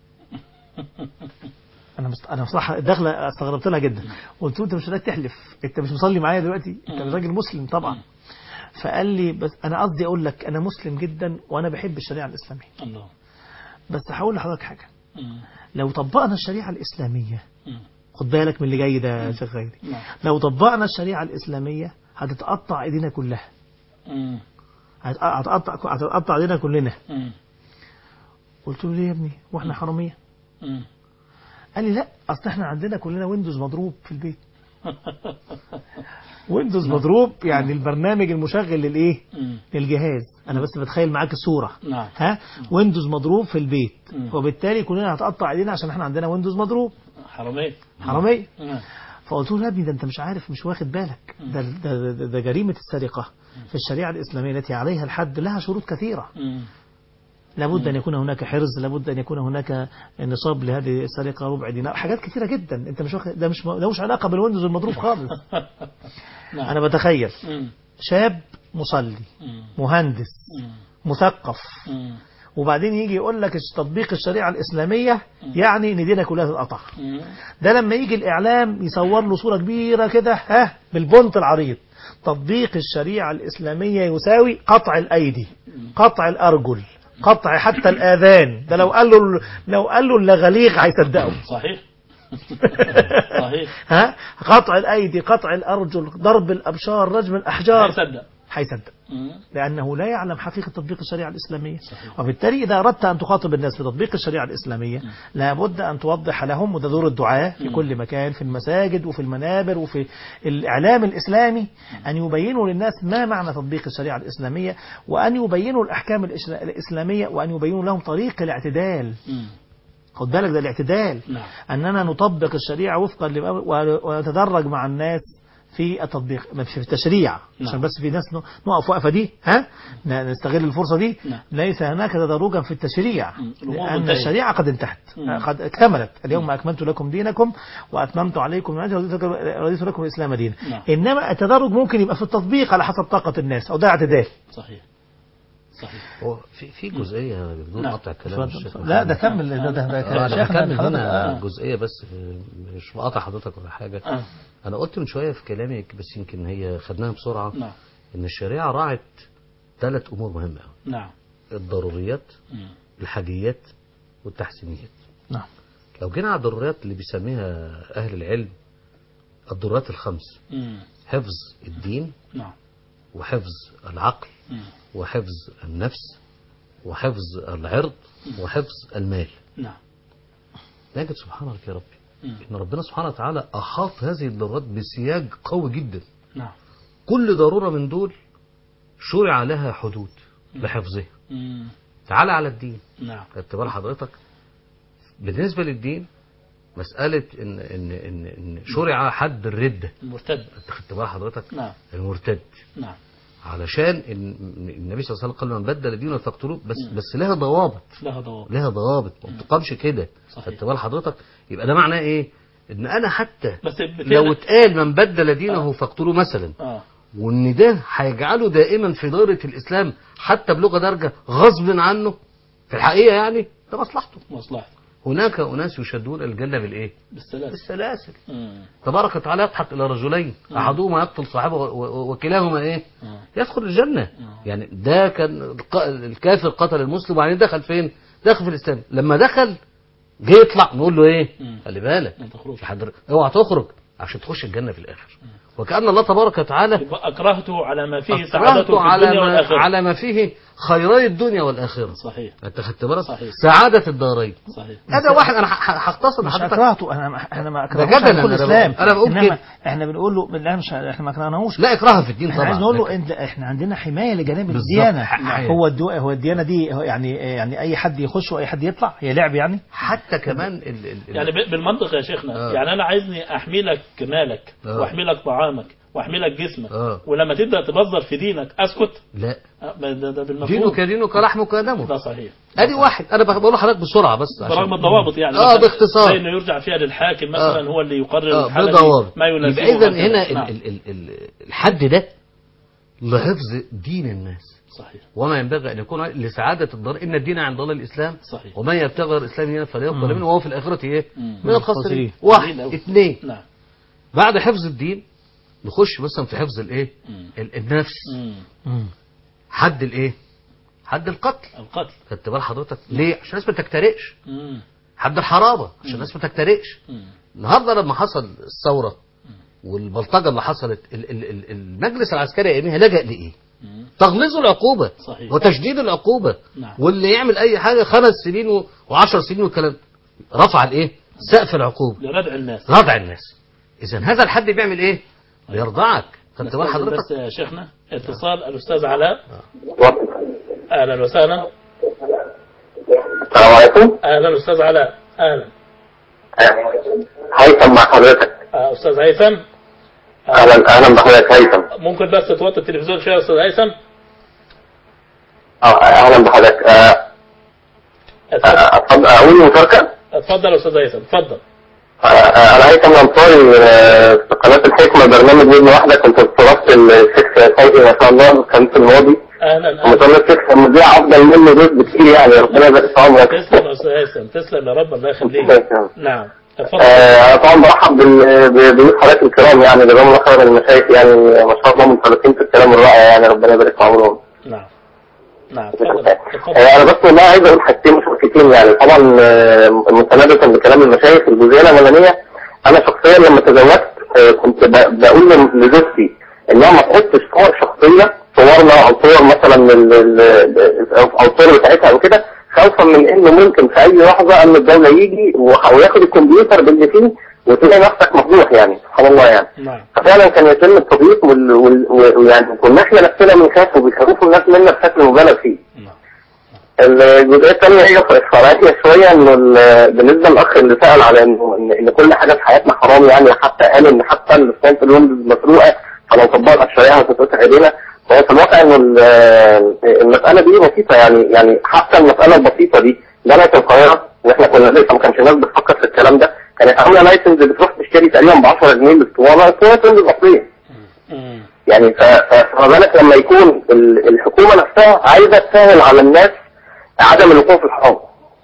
انا مست... انا بصراحه الدخله استغربت لها جدا قلت له انت مش محتاج تحلف انت مش مصلي معايا دلوقتي انت راجل مسلم طبعا فقال لي بس انا قصدي اقول لك انا مسلم جدا وانا بحب الشريعه الاسلاميه الله بس هقول لحضرتك حاجه مم. لو طبقنا الشريعه الاسلاميه مم. خد بالك من اللي جاي ده يا شيخ غيري نعم. لو طبقنا الشريعه الاسلاميه هتتقطع ايدينا كلها مم. هت- هتقطع هتتقطع ايدينا كلنا مم. قلت له ليه يا ابني واحنا حراميه مم. قال لي لا اصل احنا عندنا كلنا ويندوز مضروب في البيت ويندوز مضروب يعني البرنامج المشغل للايه مم. للجهاز انا بس بتخيل معاك الصوره نعم. ها ويندوز مضروب في البيت مم. وبالتالي كلنا هتقطع ايدينا عشان احنا عندنا ويندوز مضروب حرامية حراميه نعم. فقلت له يا ابني ده انت مش عارف مش واخد بالك ده ده, ده, ده جريمه السرقه في الشريعة الإسلامية التي عليها الحد لها شروط كثيرة مم. لابد أن يكون هناك حرز لابد أن يكون هناك نصاب لهذه السرقة ربع دينار حاجات كثيرة جدا أنت مش واخد ده مش ده مش علاقة بالويندوز المضروب خالص نعم. أنا بتخيل مم. شاب مصلي مم. مهندس مم. مثقف مم. وبعدين يجي يقول لك تطبيق الشريعة الإسلامية يعني إن دينك كلها تتقطع مم. ده لما يجي الإعلام يصور له صورة كبيرة كده ها بالبنط العريض تطبيق الشريعة الإسلامية يساوي قطع الأيدي قطع الأرجل قطع حتى الآذان ده لو قال له لو قال له اللغليغ هيصدقه صحيح صحيح ها قطع الأيدي قطع الأرجل ضرب الأبشار رجم الأحجار هيصدق هيصدق مم. لأنه لا يعلم حقيقة تطبيق الشريعة الإسلامية صحيح. وبالتالي إذا أردت أن تخاطب الناس بتطبيق الشريعة الإسلامية لابد أن توضح لهم وده دور الدعاة في كل مكان في المساجد وفي المنابر وفي الإعلام الإسلامي أن يبينوا للناس ما معنى تطبيق الشريعة الإسلامية وأن يبينوا الأحكام الإسلا- الإسلامية وأن يبينوا لهم طريق الاعتدال مم. خد بالك ده الاعتدال نعم أننا نطبق الشريعة وفقا لما ونتدرج مع الناس في التطبيق مش في التشريع نعم. عشان بس في ناس ن- نقف وقفة دي ها ن- نستغل الفرصة دي نعم. ليس هناك تدرجا في التشريع مم. الأمور لأن منتهية. الشريعة قد انتهت مم. قد اكتملت اليوم أكملت لكم دينكم وأتممت عليكم نعمتي ورضيت لكم- رضيت لكم الإسلام دينا نعم. إنما التدرج ممكن يبقى في التطبيق على حسب طاقة الناس أو ده اعتدال صحيح صحيح هو في في جزئيه بدون نعم. قطع كلام اتفضل. الشيخ لا ده محمد. كمل ده ده, ده آه، انا شيخنا هكمل حضرتك- هنا آه. جزئيه بس آه، مش بقاطع حضرتك ولا حاجه آه. انا قلت من شويه في كلامي بس يمكن هي خدناها بسرعه نعم ان الشريعه راعت ثلاث امور مهمه قوي نعم الضروريات مم. الحاجيات والتحسينيات نعم لو جينا على الضروريات اللي بيسميها اهل العلم الضرورات الخمس مم. حفظ الدين نعم وحفظ العقل مم. وحفظ النفس وحفظ العرض وحفظ المال نعم نجد سبحانك يا ربي مم. ان ربنا سبحانه وتعالى احاط هذه الضرورات بسياج قوي جدا نعم كل ضروره من دول شرع لها حدود لحفظها مم. تعال على الدين نعم خدت بال حضرتك بالنسبه للدين مساله ان ان ان, إن شرع حد الرده المرتد انت خدت بال حضرتك نعم المرتد نعم علشان إن النبي صلى الله عليه وسلم قال من بدل دينه فاقتلوه بس بس لها ضوابط لها ضوابط لها ضوابط ما بتقامش كده صحيح. خدت بال حضرتك يبقى ده معناه ايه ان انا حتى بس لو بتقدر- اتقال من بدل دينه فاقتلوه مثلا اه وان ده هيجعله دائما في دائره الاسلام حتى بلغه درجه غصب عنه في الحقيقه يعني ده مصلحته مصلحة هناك اناس يشدون الجنه بالايه بالسلاسل بالسلاسل مم. تبارك وتعالى يضحك الى رجلين احدهما يقتل صاحبه و- و- وكلاهما ايه آه. يدخل الجنه يعني ده كان الق- الكافر قتل المسلم وبعدين دخل فين دخل في الاسلام لما دخل جه يطلع نقول له ايه مم. خلي بالك ما تخرجش في حد اوعى تخرج عشان تخش الجنه في الاخر وكان الله تبارك وتعالى يبقى أكرهته على ما فيه أكرهته سعادته في على الدنيا ما والآخرة على ما فيه خيري الدنيا والاخره صحيح انت خدت بالك صحيح. سعاده الدارين صحيح هذا واحد انا ح- ح- هختصر مش لحضرتك اكرهته انا انا ما ده اكرهوش جدلا على كل أنا الاسلام بقول- أنا بقول انما كده. احنا بنقول له لا مش احنا ما اكرهناهوش لا اكراه في الدين احنا طبعا عايز نقول له لكن- انت احنا عندنا حمايه لجانب بالظبط. الديانه حقيقة. هو الدو هو الديانه دي هو يعني يعني اي حد يخش واي حد يطلع هي لعب يعني حتى كمان ال ال ال- يعني ب- بالمنطق يا شيخنا آه. يعني أنا عايزني أحمي لك مالك آه. وأحمي لك طعامك وأحمي لك جسمك آه. ولما تبدأ تبذر في دينك أسكت لا آه، ده, ده بالمفهوم دينك دينك لحمك دمك ده صحيح ادي واحد انا بقول لحضرتك بسرعه بس عشان برغم الضوابط يعني آه، مثلاً باختصار. زي انه يرجع فيها للحاكم مثلا آه. هو اللي يقرر اه الحالة دي بضوابط ما يناسبه يبقى اذا وهكذا. هنا نعم. ال ال ال ال الحد ده لحفظ دين الناس صحيح وما ينبغي ان يكون لسعاده الدار ان الدين عند الله الاسلام صحيح ومن يبتغي غير الاسلام دينا فليقبل منه وهو في الاخره ايه مم. من الخاسرين الخاسرين. واحد جميل أوي. اثنين نعم بعد حفظ الدين نخش مثلا في حفظ الايه مم. ال- النفس مم. حد الايه حد القتل القتل خدت بال حضرتك ليه عشان الناس ما تكترقش مم. حد الحرابه عشان الناس ما تكترقش مم. النهارده لما حصل الثوره والبلطجه اللي حصلت ال- ال- ال- المجلس العسكري ايامها لجأ لايه؟ مم. تغليظ العقوبه صحيح. وتشديد العقوبه نعم. واللي يعمل اي حاجه خمس سنين و- وعشر سنين والكلام رفع الايه؟ سقف العقوبه لردع الناس ردع الناس اذا هذا الحد بيعمل ايه؟ بيرضعك خدت بال نستأذن حضرتك؟ بس يا شيخنا اتصال الأستاذ علاء أهلا وسهلا السلام عليكم أهلا أستاذ علاء أهلا هيثم مع حضرتك آه، أستاذ هيثم اهلا اهلا بحضرتك هيثم ممكن بس توطي التلفزيون شويه يا استاذ هيثم اه اهلا بحضرتك آه، آه، اتفضل اتفضل اقول مشاركه اتفضل يا استاذ هيثم اتفضل آه، آه، انا هيثم الانصاري آه، في قناه الحكمه برنامج ودن واحده كنت اتفرجت الشيخ فوزي ما شاء الله كان في الماضي اهلا وما اهلا شاء الله الشيخ مذيع افضل منه بس بكتير يعني ربنا يبارك في عمرك تسلم يا استاذ هيثم تسلم يا رب الله يخليك تسلم. نعم اتفضل آه، طبعا برحب بال- ب- بضيوف حضرتك الكرام يعني جزاهم الله خير المشايخ يعني ما شاء الله منطلقين في الكلام الرائع يعني ربنا يبارك في عمرهم نعم نعم اتفضل اتفضل آه، انا بس والله عايز اقول حاجتين مشاركتين يعني طبعا آه، مستندة بكلام المشايخ الجزئيه الاولانيه انا شخصيا لما تزوجت آه، كنت ب- بقول ل- لزوجتي انها ما تحطش صور شخصيه صورنا او صور مثلا من ال- ال- او أو الصور بتاعتها او كده خوفا من انه ممكن في اي لحظه امن الدوله يجي وح- وياخد الكمبيوتر باللي فيه وتلاقي نفسك مفضوح يعني سبحان الله يعني نعم ففعلا كان يتم التضييق وال- وال- ويعني كنا احنا نفسنا بنخاف وبيخوفوا الناس منا بشكل مبالغ فيه. نعم الجزئيه الثانيه هي فرعيه شويه انه ال- بالنسبه للاخ اللي سال على انه ان إن كل حاجه في حياتنا حرام يعني حتى قال ان حتى الاسطوانه الويندوز مسروقه فلو طبقنا الشريعه هتتقطع ايدينا فهو في الواقع انه ال- المساله دي بسيطه يعني يعني حتى المساله البسيطه دي جامعه القاهره واحنا كنا لسه ما كانش الناس بتفكر في الكلام ده كانت عامله لايسنس بتروح تشتري تقريبا ب 10 جنيه الاسطوانه اسطوانه ويندوز اصليه مم. يعني ف- ف- فما بالك لما يكون ال- الحكومة نفسها عايزة تسهل على الناس عدم الوقوع في الحرام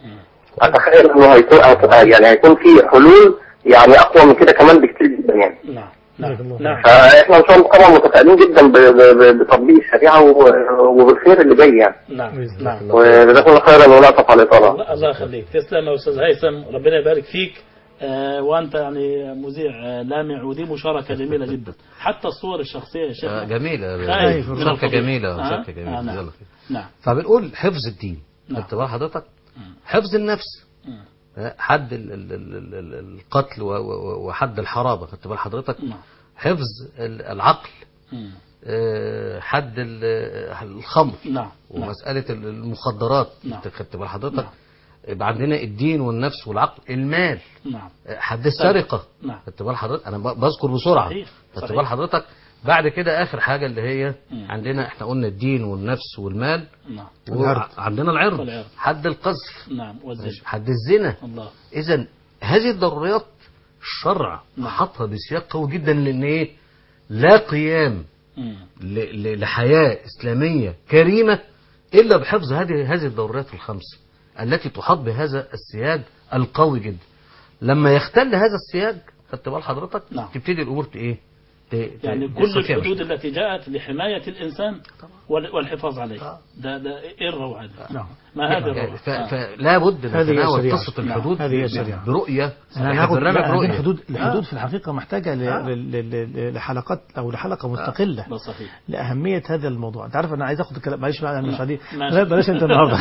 اتخيل انه هيكون يعني هيكون في حلول يعني اقوى من كده كمان بكتير جدا يعني نعم نعم جزاك الله نعم فاحنا ان شاء الله طبعا متفائلين جدا ب- ب- ب- بتطبيق الشريعه و- وبالخير اللي جاي يعني نعم بإذن نعم وجزاكم الله خيرا ولا تقع على الاطاله الله الله يخليك تسلم يا استاذ هيثم ربنا يبارك فيك آه وانت يعني مذيع آه لامع ودي مشاركه جميله جدا حتى الصور الشخصيه يا شيخ آه، جميلة خايف من مشاركة الفضيلة. جميلة آه، مشاركة آه، جميلة نعم. يلا خير. نعم فبنقول حفظ الدين نعم. خدت بال حضرتك مم. حفظ النفس مم. آه، حد ال- ال- ال- ال- القتل و- و- وحد الحرابة خدت بال حضرتك نعم حفظ ال- العقل مم. آه، حد ال- الخمر نعم نعم ومسألة المخدرات نعم. خدت بال حضرتك نعم. يبقى عندنا الدين والنفس والعقل المال نعم حد السرقة نعم خدت بال حضرتك انا ب- بذكر بسرعة صحيح خدت صحيح. بال حضرتك بعد كده اخر حاجة اللي هي مم. عندنا احنا قلنا الدين والنفس والمال نعم العرض. وعندنا العرض والعرض. حد القذف نعم والزنا حد الزنا الله اذا هذه الضروريات الشرع نعم. حطها بسياق قوي جدا لان ايه لا قيام مم. ل- ل- لحياة إسلامية كريمة إلا بحفظ هذه هذه الضرورات الخمس التي تحاط بهذا السياج القوي جدا لما يختل هذا السياج خدت بال حضرتك نعم. تبتدي الأمور ت- إيه ت- ت- يعني يحصل كل فيها الحدود مشكلة. التي جاءت لحماية الإنسان وال- والحفاظ عليه آه. ده ده إيه الروعة دي نعم ما هذه يعني الروعة ف- آه. فلا بد هذه هي نتناول الشريعة. قصة نعم. الحدود هذه هي ب- الشريعة. برؤية انا إحنا هناخد برنامج لا، عايزين رؤية الحدود الحدود آه. في الحقيقة محتاجة ل- آه. ل- ل- ل- لحلقات أو لحلقة مستقلة ده صحيح لأهمية هذا الموضوع أنت عارف أنا عايز أخد الكلام معلش بقى أنا مش عادي ماشي. لا بلاش أنت النهاردة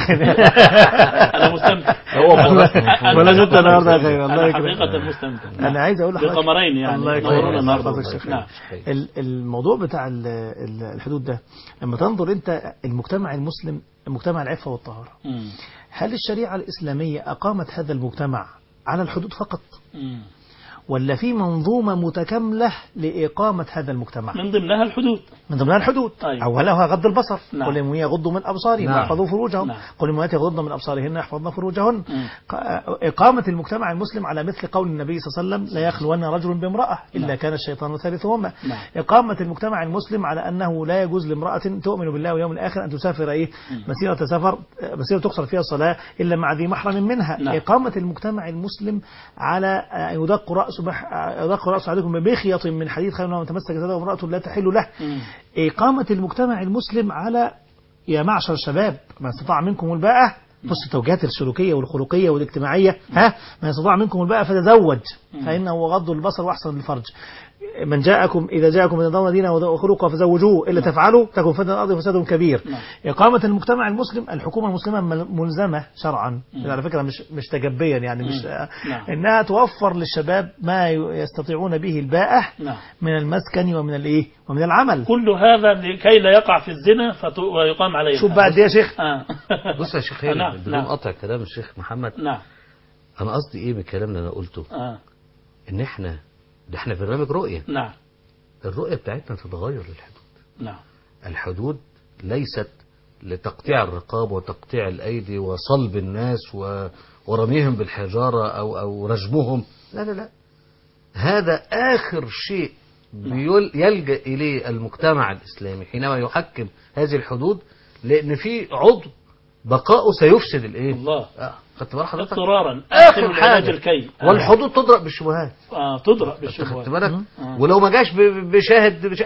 أنا مستمتع هو مرة- بلاش أنت النهاردة يا خير الله أنا يكرمك حقيقة مستمتع أنا عايز أقول لحضرتك بقمرين يعني الله يكرمك. نورونا النهارده يحفظك شيخ. نعم ال- الموضوع بتاع ال- ال- الحدود ده لما تنظر أنت المجتمع المسلم مجتمع العفة والطهارة مم. هل الشريعة الإسلامية أقامت هذا المجتمع على الحدود فقط مم. ولا في منظومة متكاملة لإقامة هذا المجتمع من ضمنها الحدود من ضمنها الحدود أيوة. أولها غض البصر نعم. قل للمؤمنين يغضوا من أبصارهم نعم. ويحفظوا فروجهم نعم. قل للمؤمنات يغضن من أبصارهن يحفظن فروجهن مم. ق- إقامة المجتمع المسلم على مثل قول النبي صلى الله عليه وسلم لا يخلون رجل بامرأة إلا نعم. كان الشيطان ثالثهما نعم. إقامة المجتمع المسلم على أنه لا يجوز لامرأة تؤمن بالله واليوم الآخر أن تسافر إيه مسيرة سفر مسيرة تقصر فيها الصلاة إلا مع ذي محرم منها نعم. إقامة المجتمع المسلم على أن يدق رأس بح- يدق رأس عليكم بمخيط من حديد خير من تمسك جسده امرأة لا تحل له مم. إقامة المجتمع المسلم على يا معشر الشباب من استطاع منكم الباءة بص التوجيهات السلوكية والخلقية والاجتماعية ها من استطاع منكم الباءة فتزوج فإنه غض البصر وأحسن الفرج من جاءكم إذا جاءكم من ترضون دينه وخلقه فزوجوه إلا تفعلوا تكن فتنة الأرض فساد كبير نعم. إقامة المجتمع المسلم الحكومة المسلمة مل- ملزمة شرعا على فكرة مش مش تجبيا يعني مش نعم. إنها توفر للشباب ما يستطيعون به الباءة نعم من المسكن ومن الإيه ومن العمل كل هذا لكي لا يقع في الزنا فت- ويقام عليه شوف الحد. بقى دي يا شيخ آه. بص يا شيخ نعم، هاني بدون نعم. قطع كلام الشيخ محمد نعم أنا قصدي إيه من الكلام اللي أنا قلته آه. إن إحنا ده إحنا برنامج رؤية نعم الرؤية بتاعتنا تتغير للحدود نعم الحدود ليست لتقطيع الرقاب وتقطيع الأيدي وصلب الناس و... ورميهم بالحجارة أو, أو رجمهم لا لا لا هذا آخر شيء بيل... يلجأ إليه المجتمع الإسلامي حينما يحكم هذه الحدود لأن في عضو بقاؤه سيفسد الإيه؟ الله آه، خدت بال حضرتك؟ اضطرارا آخر آخر العلاج حاجة. الكي آه. والحدود تضرب بالشبهات آه تضرب خدت بالشبهات بالك آه. ولو ما جاش ب- ب- بشاهد بش...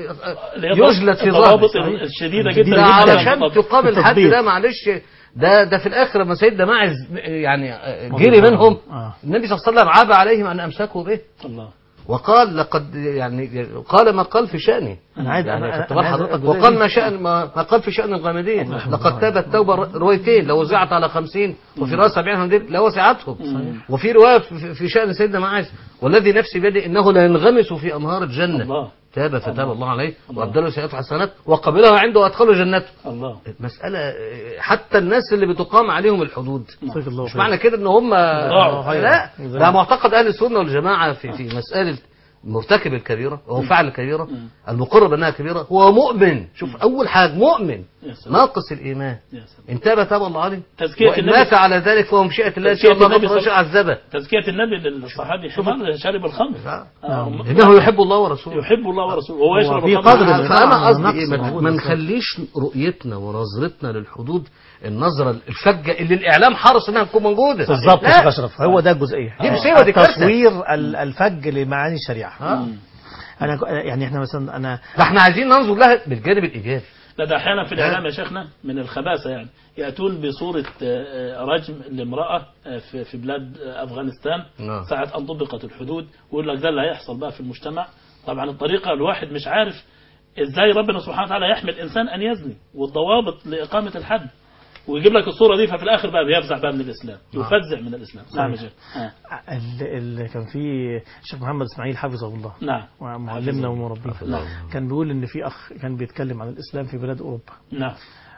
يجلد في الضوابط ظهره الشديدة جديدة جدا ده جداً. علشان طب- تقام الحد التطبيق. ده معلش ده ده في الاخر لما سيدنا ماعز يعني جري منهم آه. النبي صلى الله عليه وسلم عاب عليهم ان امسكوا به الله وقال لقد يعني قال ما قال في شأني أنا عايز- يعني أنا- خدت أنا بال عايز حضرتك الجزئية وقال دي. ما شأن ما, ما قال في شأن الغامدين لقد تابت توبة روايتين لو وزعت على خمسين وفي رواية سبعين هندير لوسعتهم وفي رواية في- في شأن سيدنا معاذ والذي نفسي بيده إنه لا ينغمس في أنهار الجنة الله تاب فتاب الله عليه الله. وأبدله سيئات حسنات وقبلها عنده وأدخله جنته الله مسألة حتى الناس اللي بتقام عليهم الحدود جزاك الله مش خير. معنى كده ان هم ضاعوا. لا ده معتقد اهل السنه والجماعه في في مساله مرتكب الكبيره وهو فعل الكبيره المقر بانها كبيره هو مؤمن شوف اول حاجه مؤمن يا سلام ناقص الايمان يا سلام ان تاب تاب الله عليه تزكية وان النبي- مات على ذلك فهو مشيئه الله ان تزكية شاء الله النبي غفر صلى- شاء عذبه تزكية النبي للصحابي حمار شارب الخمر آه. آه. انه يحب الله ورسوله يحب الله ورسوله وهو يشرب في الخمر قدر آه. من- فانا آه، قصدي ايه نقص ما- موجود ما بالفعل. نخليش رؤيتنا ونظرتنا للحدود النظره الفجه اللي الاعلام حرص انها تكون موجوده بالظبط يا لا. شيخ اشرف هو ده الجزئيه دي مصيبة، دي كارثة. التصوير ال- الفج لمعاني الشريعه آه. انا ك- يعني احنا مثلا انا ده احنا عايزين ننظر لها بالجانب الايجابي لا ده احيانا في الاعلام يا شيخنا من الخباثه يعني ياتون بصوره آه، آه، رجم لامراه آه، في في بلاد آه، افغانستان نعم. ساعه ان طبقت الحدود ويقول لك ده اللي هيحصل بقى في المجتمع طبعا الطريقه الواحد مش عارف ازاي ربنا سبحانه وتعالى يحمي الانسان ان يزني والضوابط لاقامه الحد ويجيب لك الصوره دي ففي الاخر بقى بيفزع بقى من الاسلام يفزع من الاسلام نعم يا شيخ آه. اللي كان في الشيخ محمد اسماعيل حفظه الله نعم معلمنا ومربينا نعم. كان بيقول ان في اخ كان بيتكلم عن الاسلام في بلاد اوروبا نعم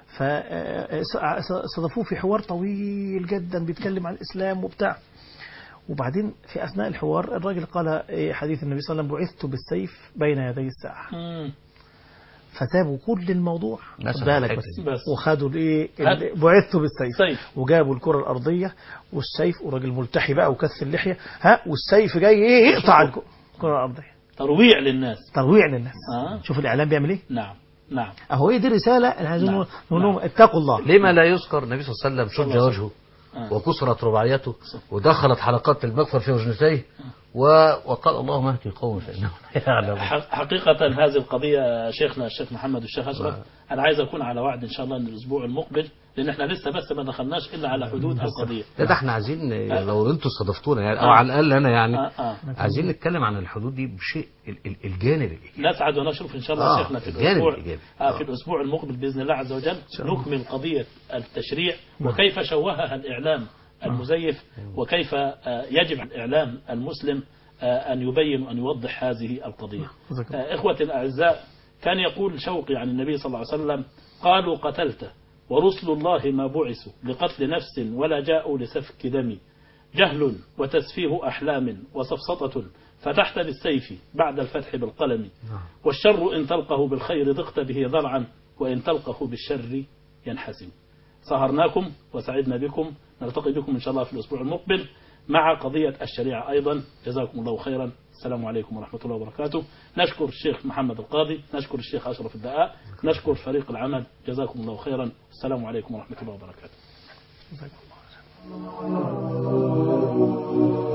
فصدفوه في حوار طويل جدا بيتكلم عن الاسلام وبتاع وبعدين في اثناء الحوار الراجل قال إيه حديث النبي صلى الله عليه وسلم بعثت بالسيف بين يدي الساعه مم. فسابوا كل الموضوع مثلا خد بالك الحتة بس دي. بس وخدوا الايه هات. ال- بعثت بالسيف سيف وجابوا الكره الارضيه والسيف وراجل ملتحي بقى وكث اللحيه ها والسيف جاي ايه يقطع الك- الكره الارضيه ترويع للناس ترويع للناس آه. شوف الاعلام بيعمل ايه نعم نعم اهو هي دي رساله احنا عايزين نعم. نقول نقول لهم اتقوا الله لما لا يذكر النبي صلى الله عليه وسلم شج الله عليه وجهه آه. وكسرت رباعيته ودخلت حلقات المغفر في وجنتيه و... وقال اللهم اهدي قوم فانهم لا يعلمون ح- حقيقة هذه القضية شيخنا الشيخ محمد والشيخ أشرف أنا عايز أكون على وعد إن شاء الله أن الأسبوع المقبل لأن إحنا لسه بس ما دخلناش إلا على حدود القضية لا ده احنا عايزين لو انتوا استضفتونا يعني او على الاقل انا يعني آه آه. عايزين نتكلم عن الحدود دي بشيء ال- ال- الجانب الايجابي نسعد ونشرف إن شاء الله آه، يا شيخنا في الجانب الأسبوع الإيجابي. آه في الأسبوع المقبل بإذن الله عز وجل نكمل قضية التشريع وكيف شوهها الإعلام المزيف وكيف آه، يجب على الإعلام المسلم آه، أن يبين وأن يوضح هذه القضية جزاك الله. آه، إخوتي الأعزاء كان يقول شوقي عن النبي صلى الله عليه وسلم قالوا قتلت ورسل الله ما بعثوا لقتل نفس ولا جاءوا لسفك دم جهل وتسفيه أحلام وسفسطة فتحت بالسيف بعد الفتح بالقلم والشر إن تلقه بالخير ضقت به ضرعا وإن تلقه بالشر ينحسم سهرناكم وسعدنا بكم نلتقي بكم إن شاء الله في الأسبوع المقبل مع قضية الشريعة أيضا جزاكم الله خيرا السلام عليكم ورحمة الله وبركاته نشكر الشيخ محمد القاضي نشكر الشيخ أشرف الدقاء نشكر فريق العمل جزاكم الله خيرا السلام عليكم ورحمة الله وبركاته جزاك الله خير.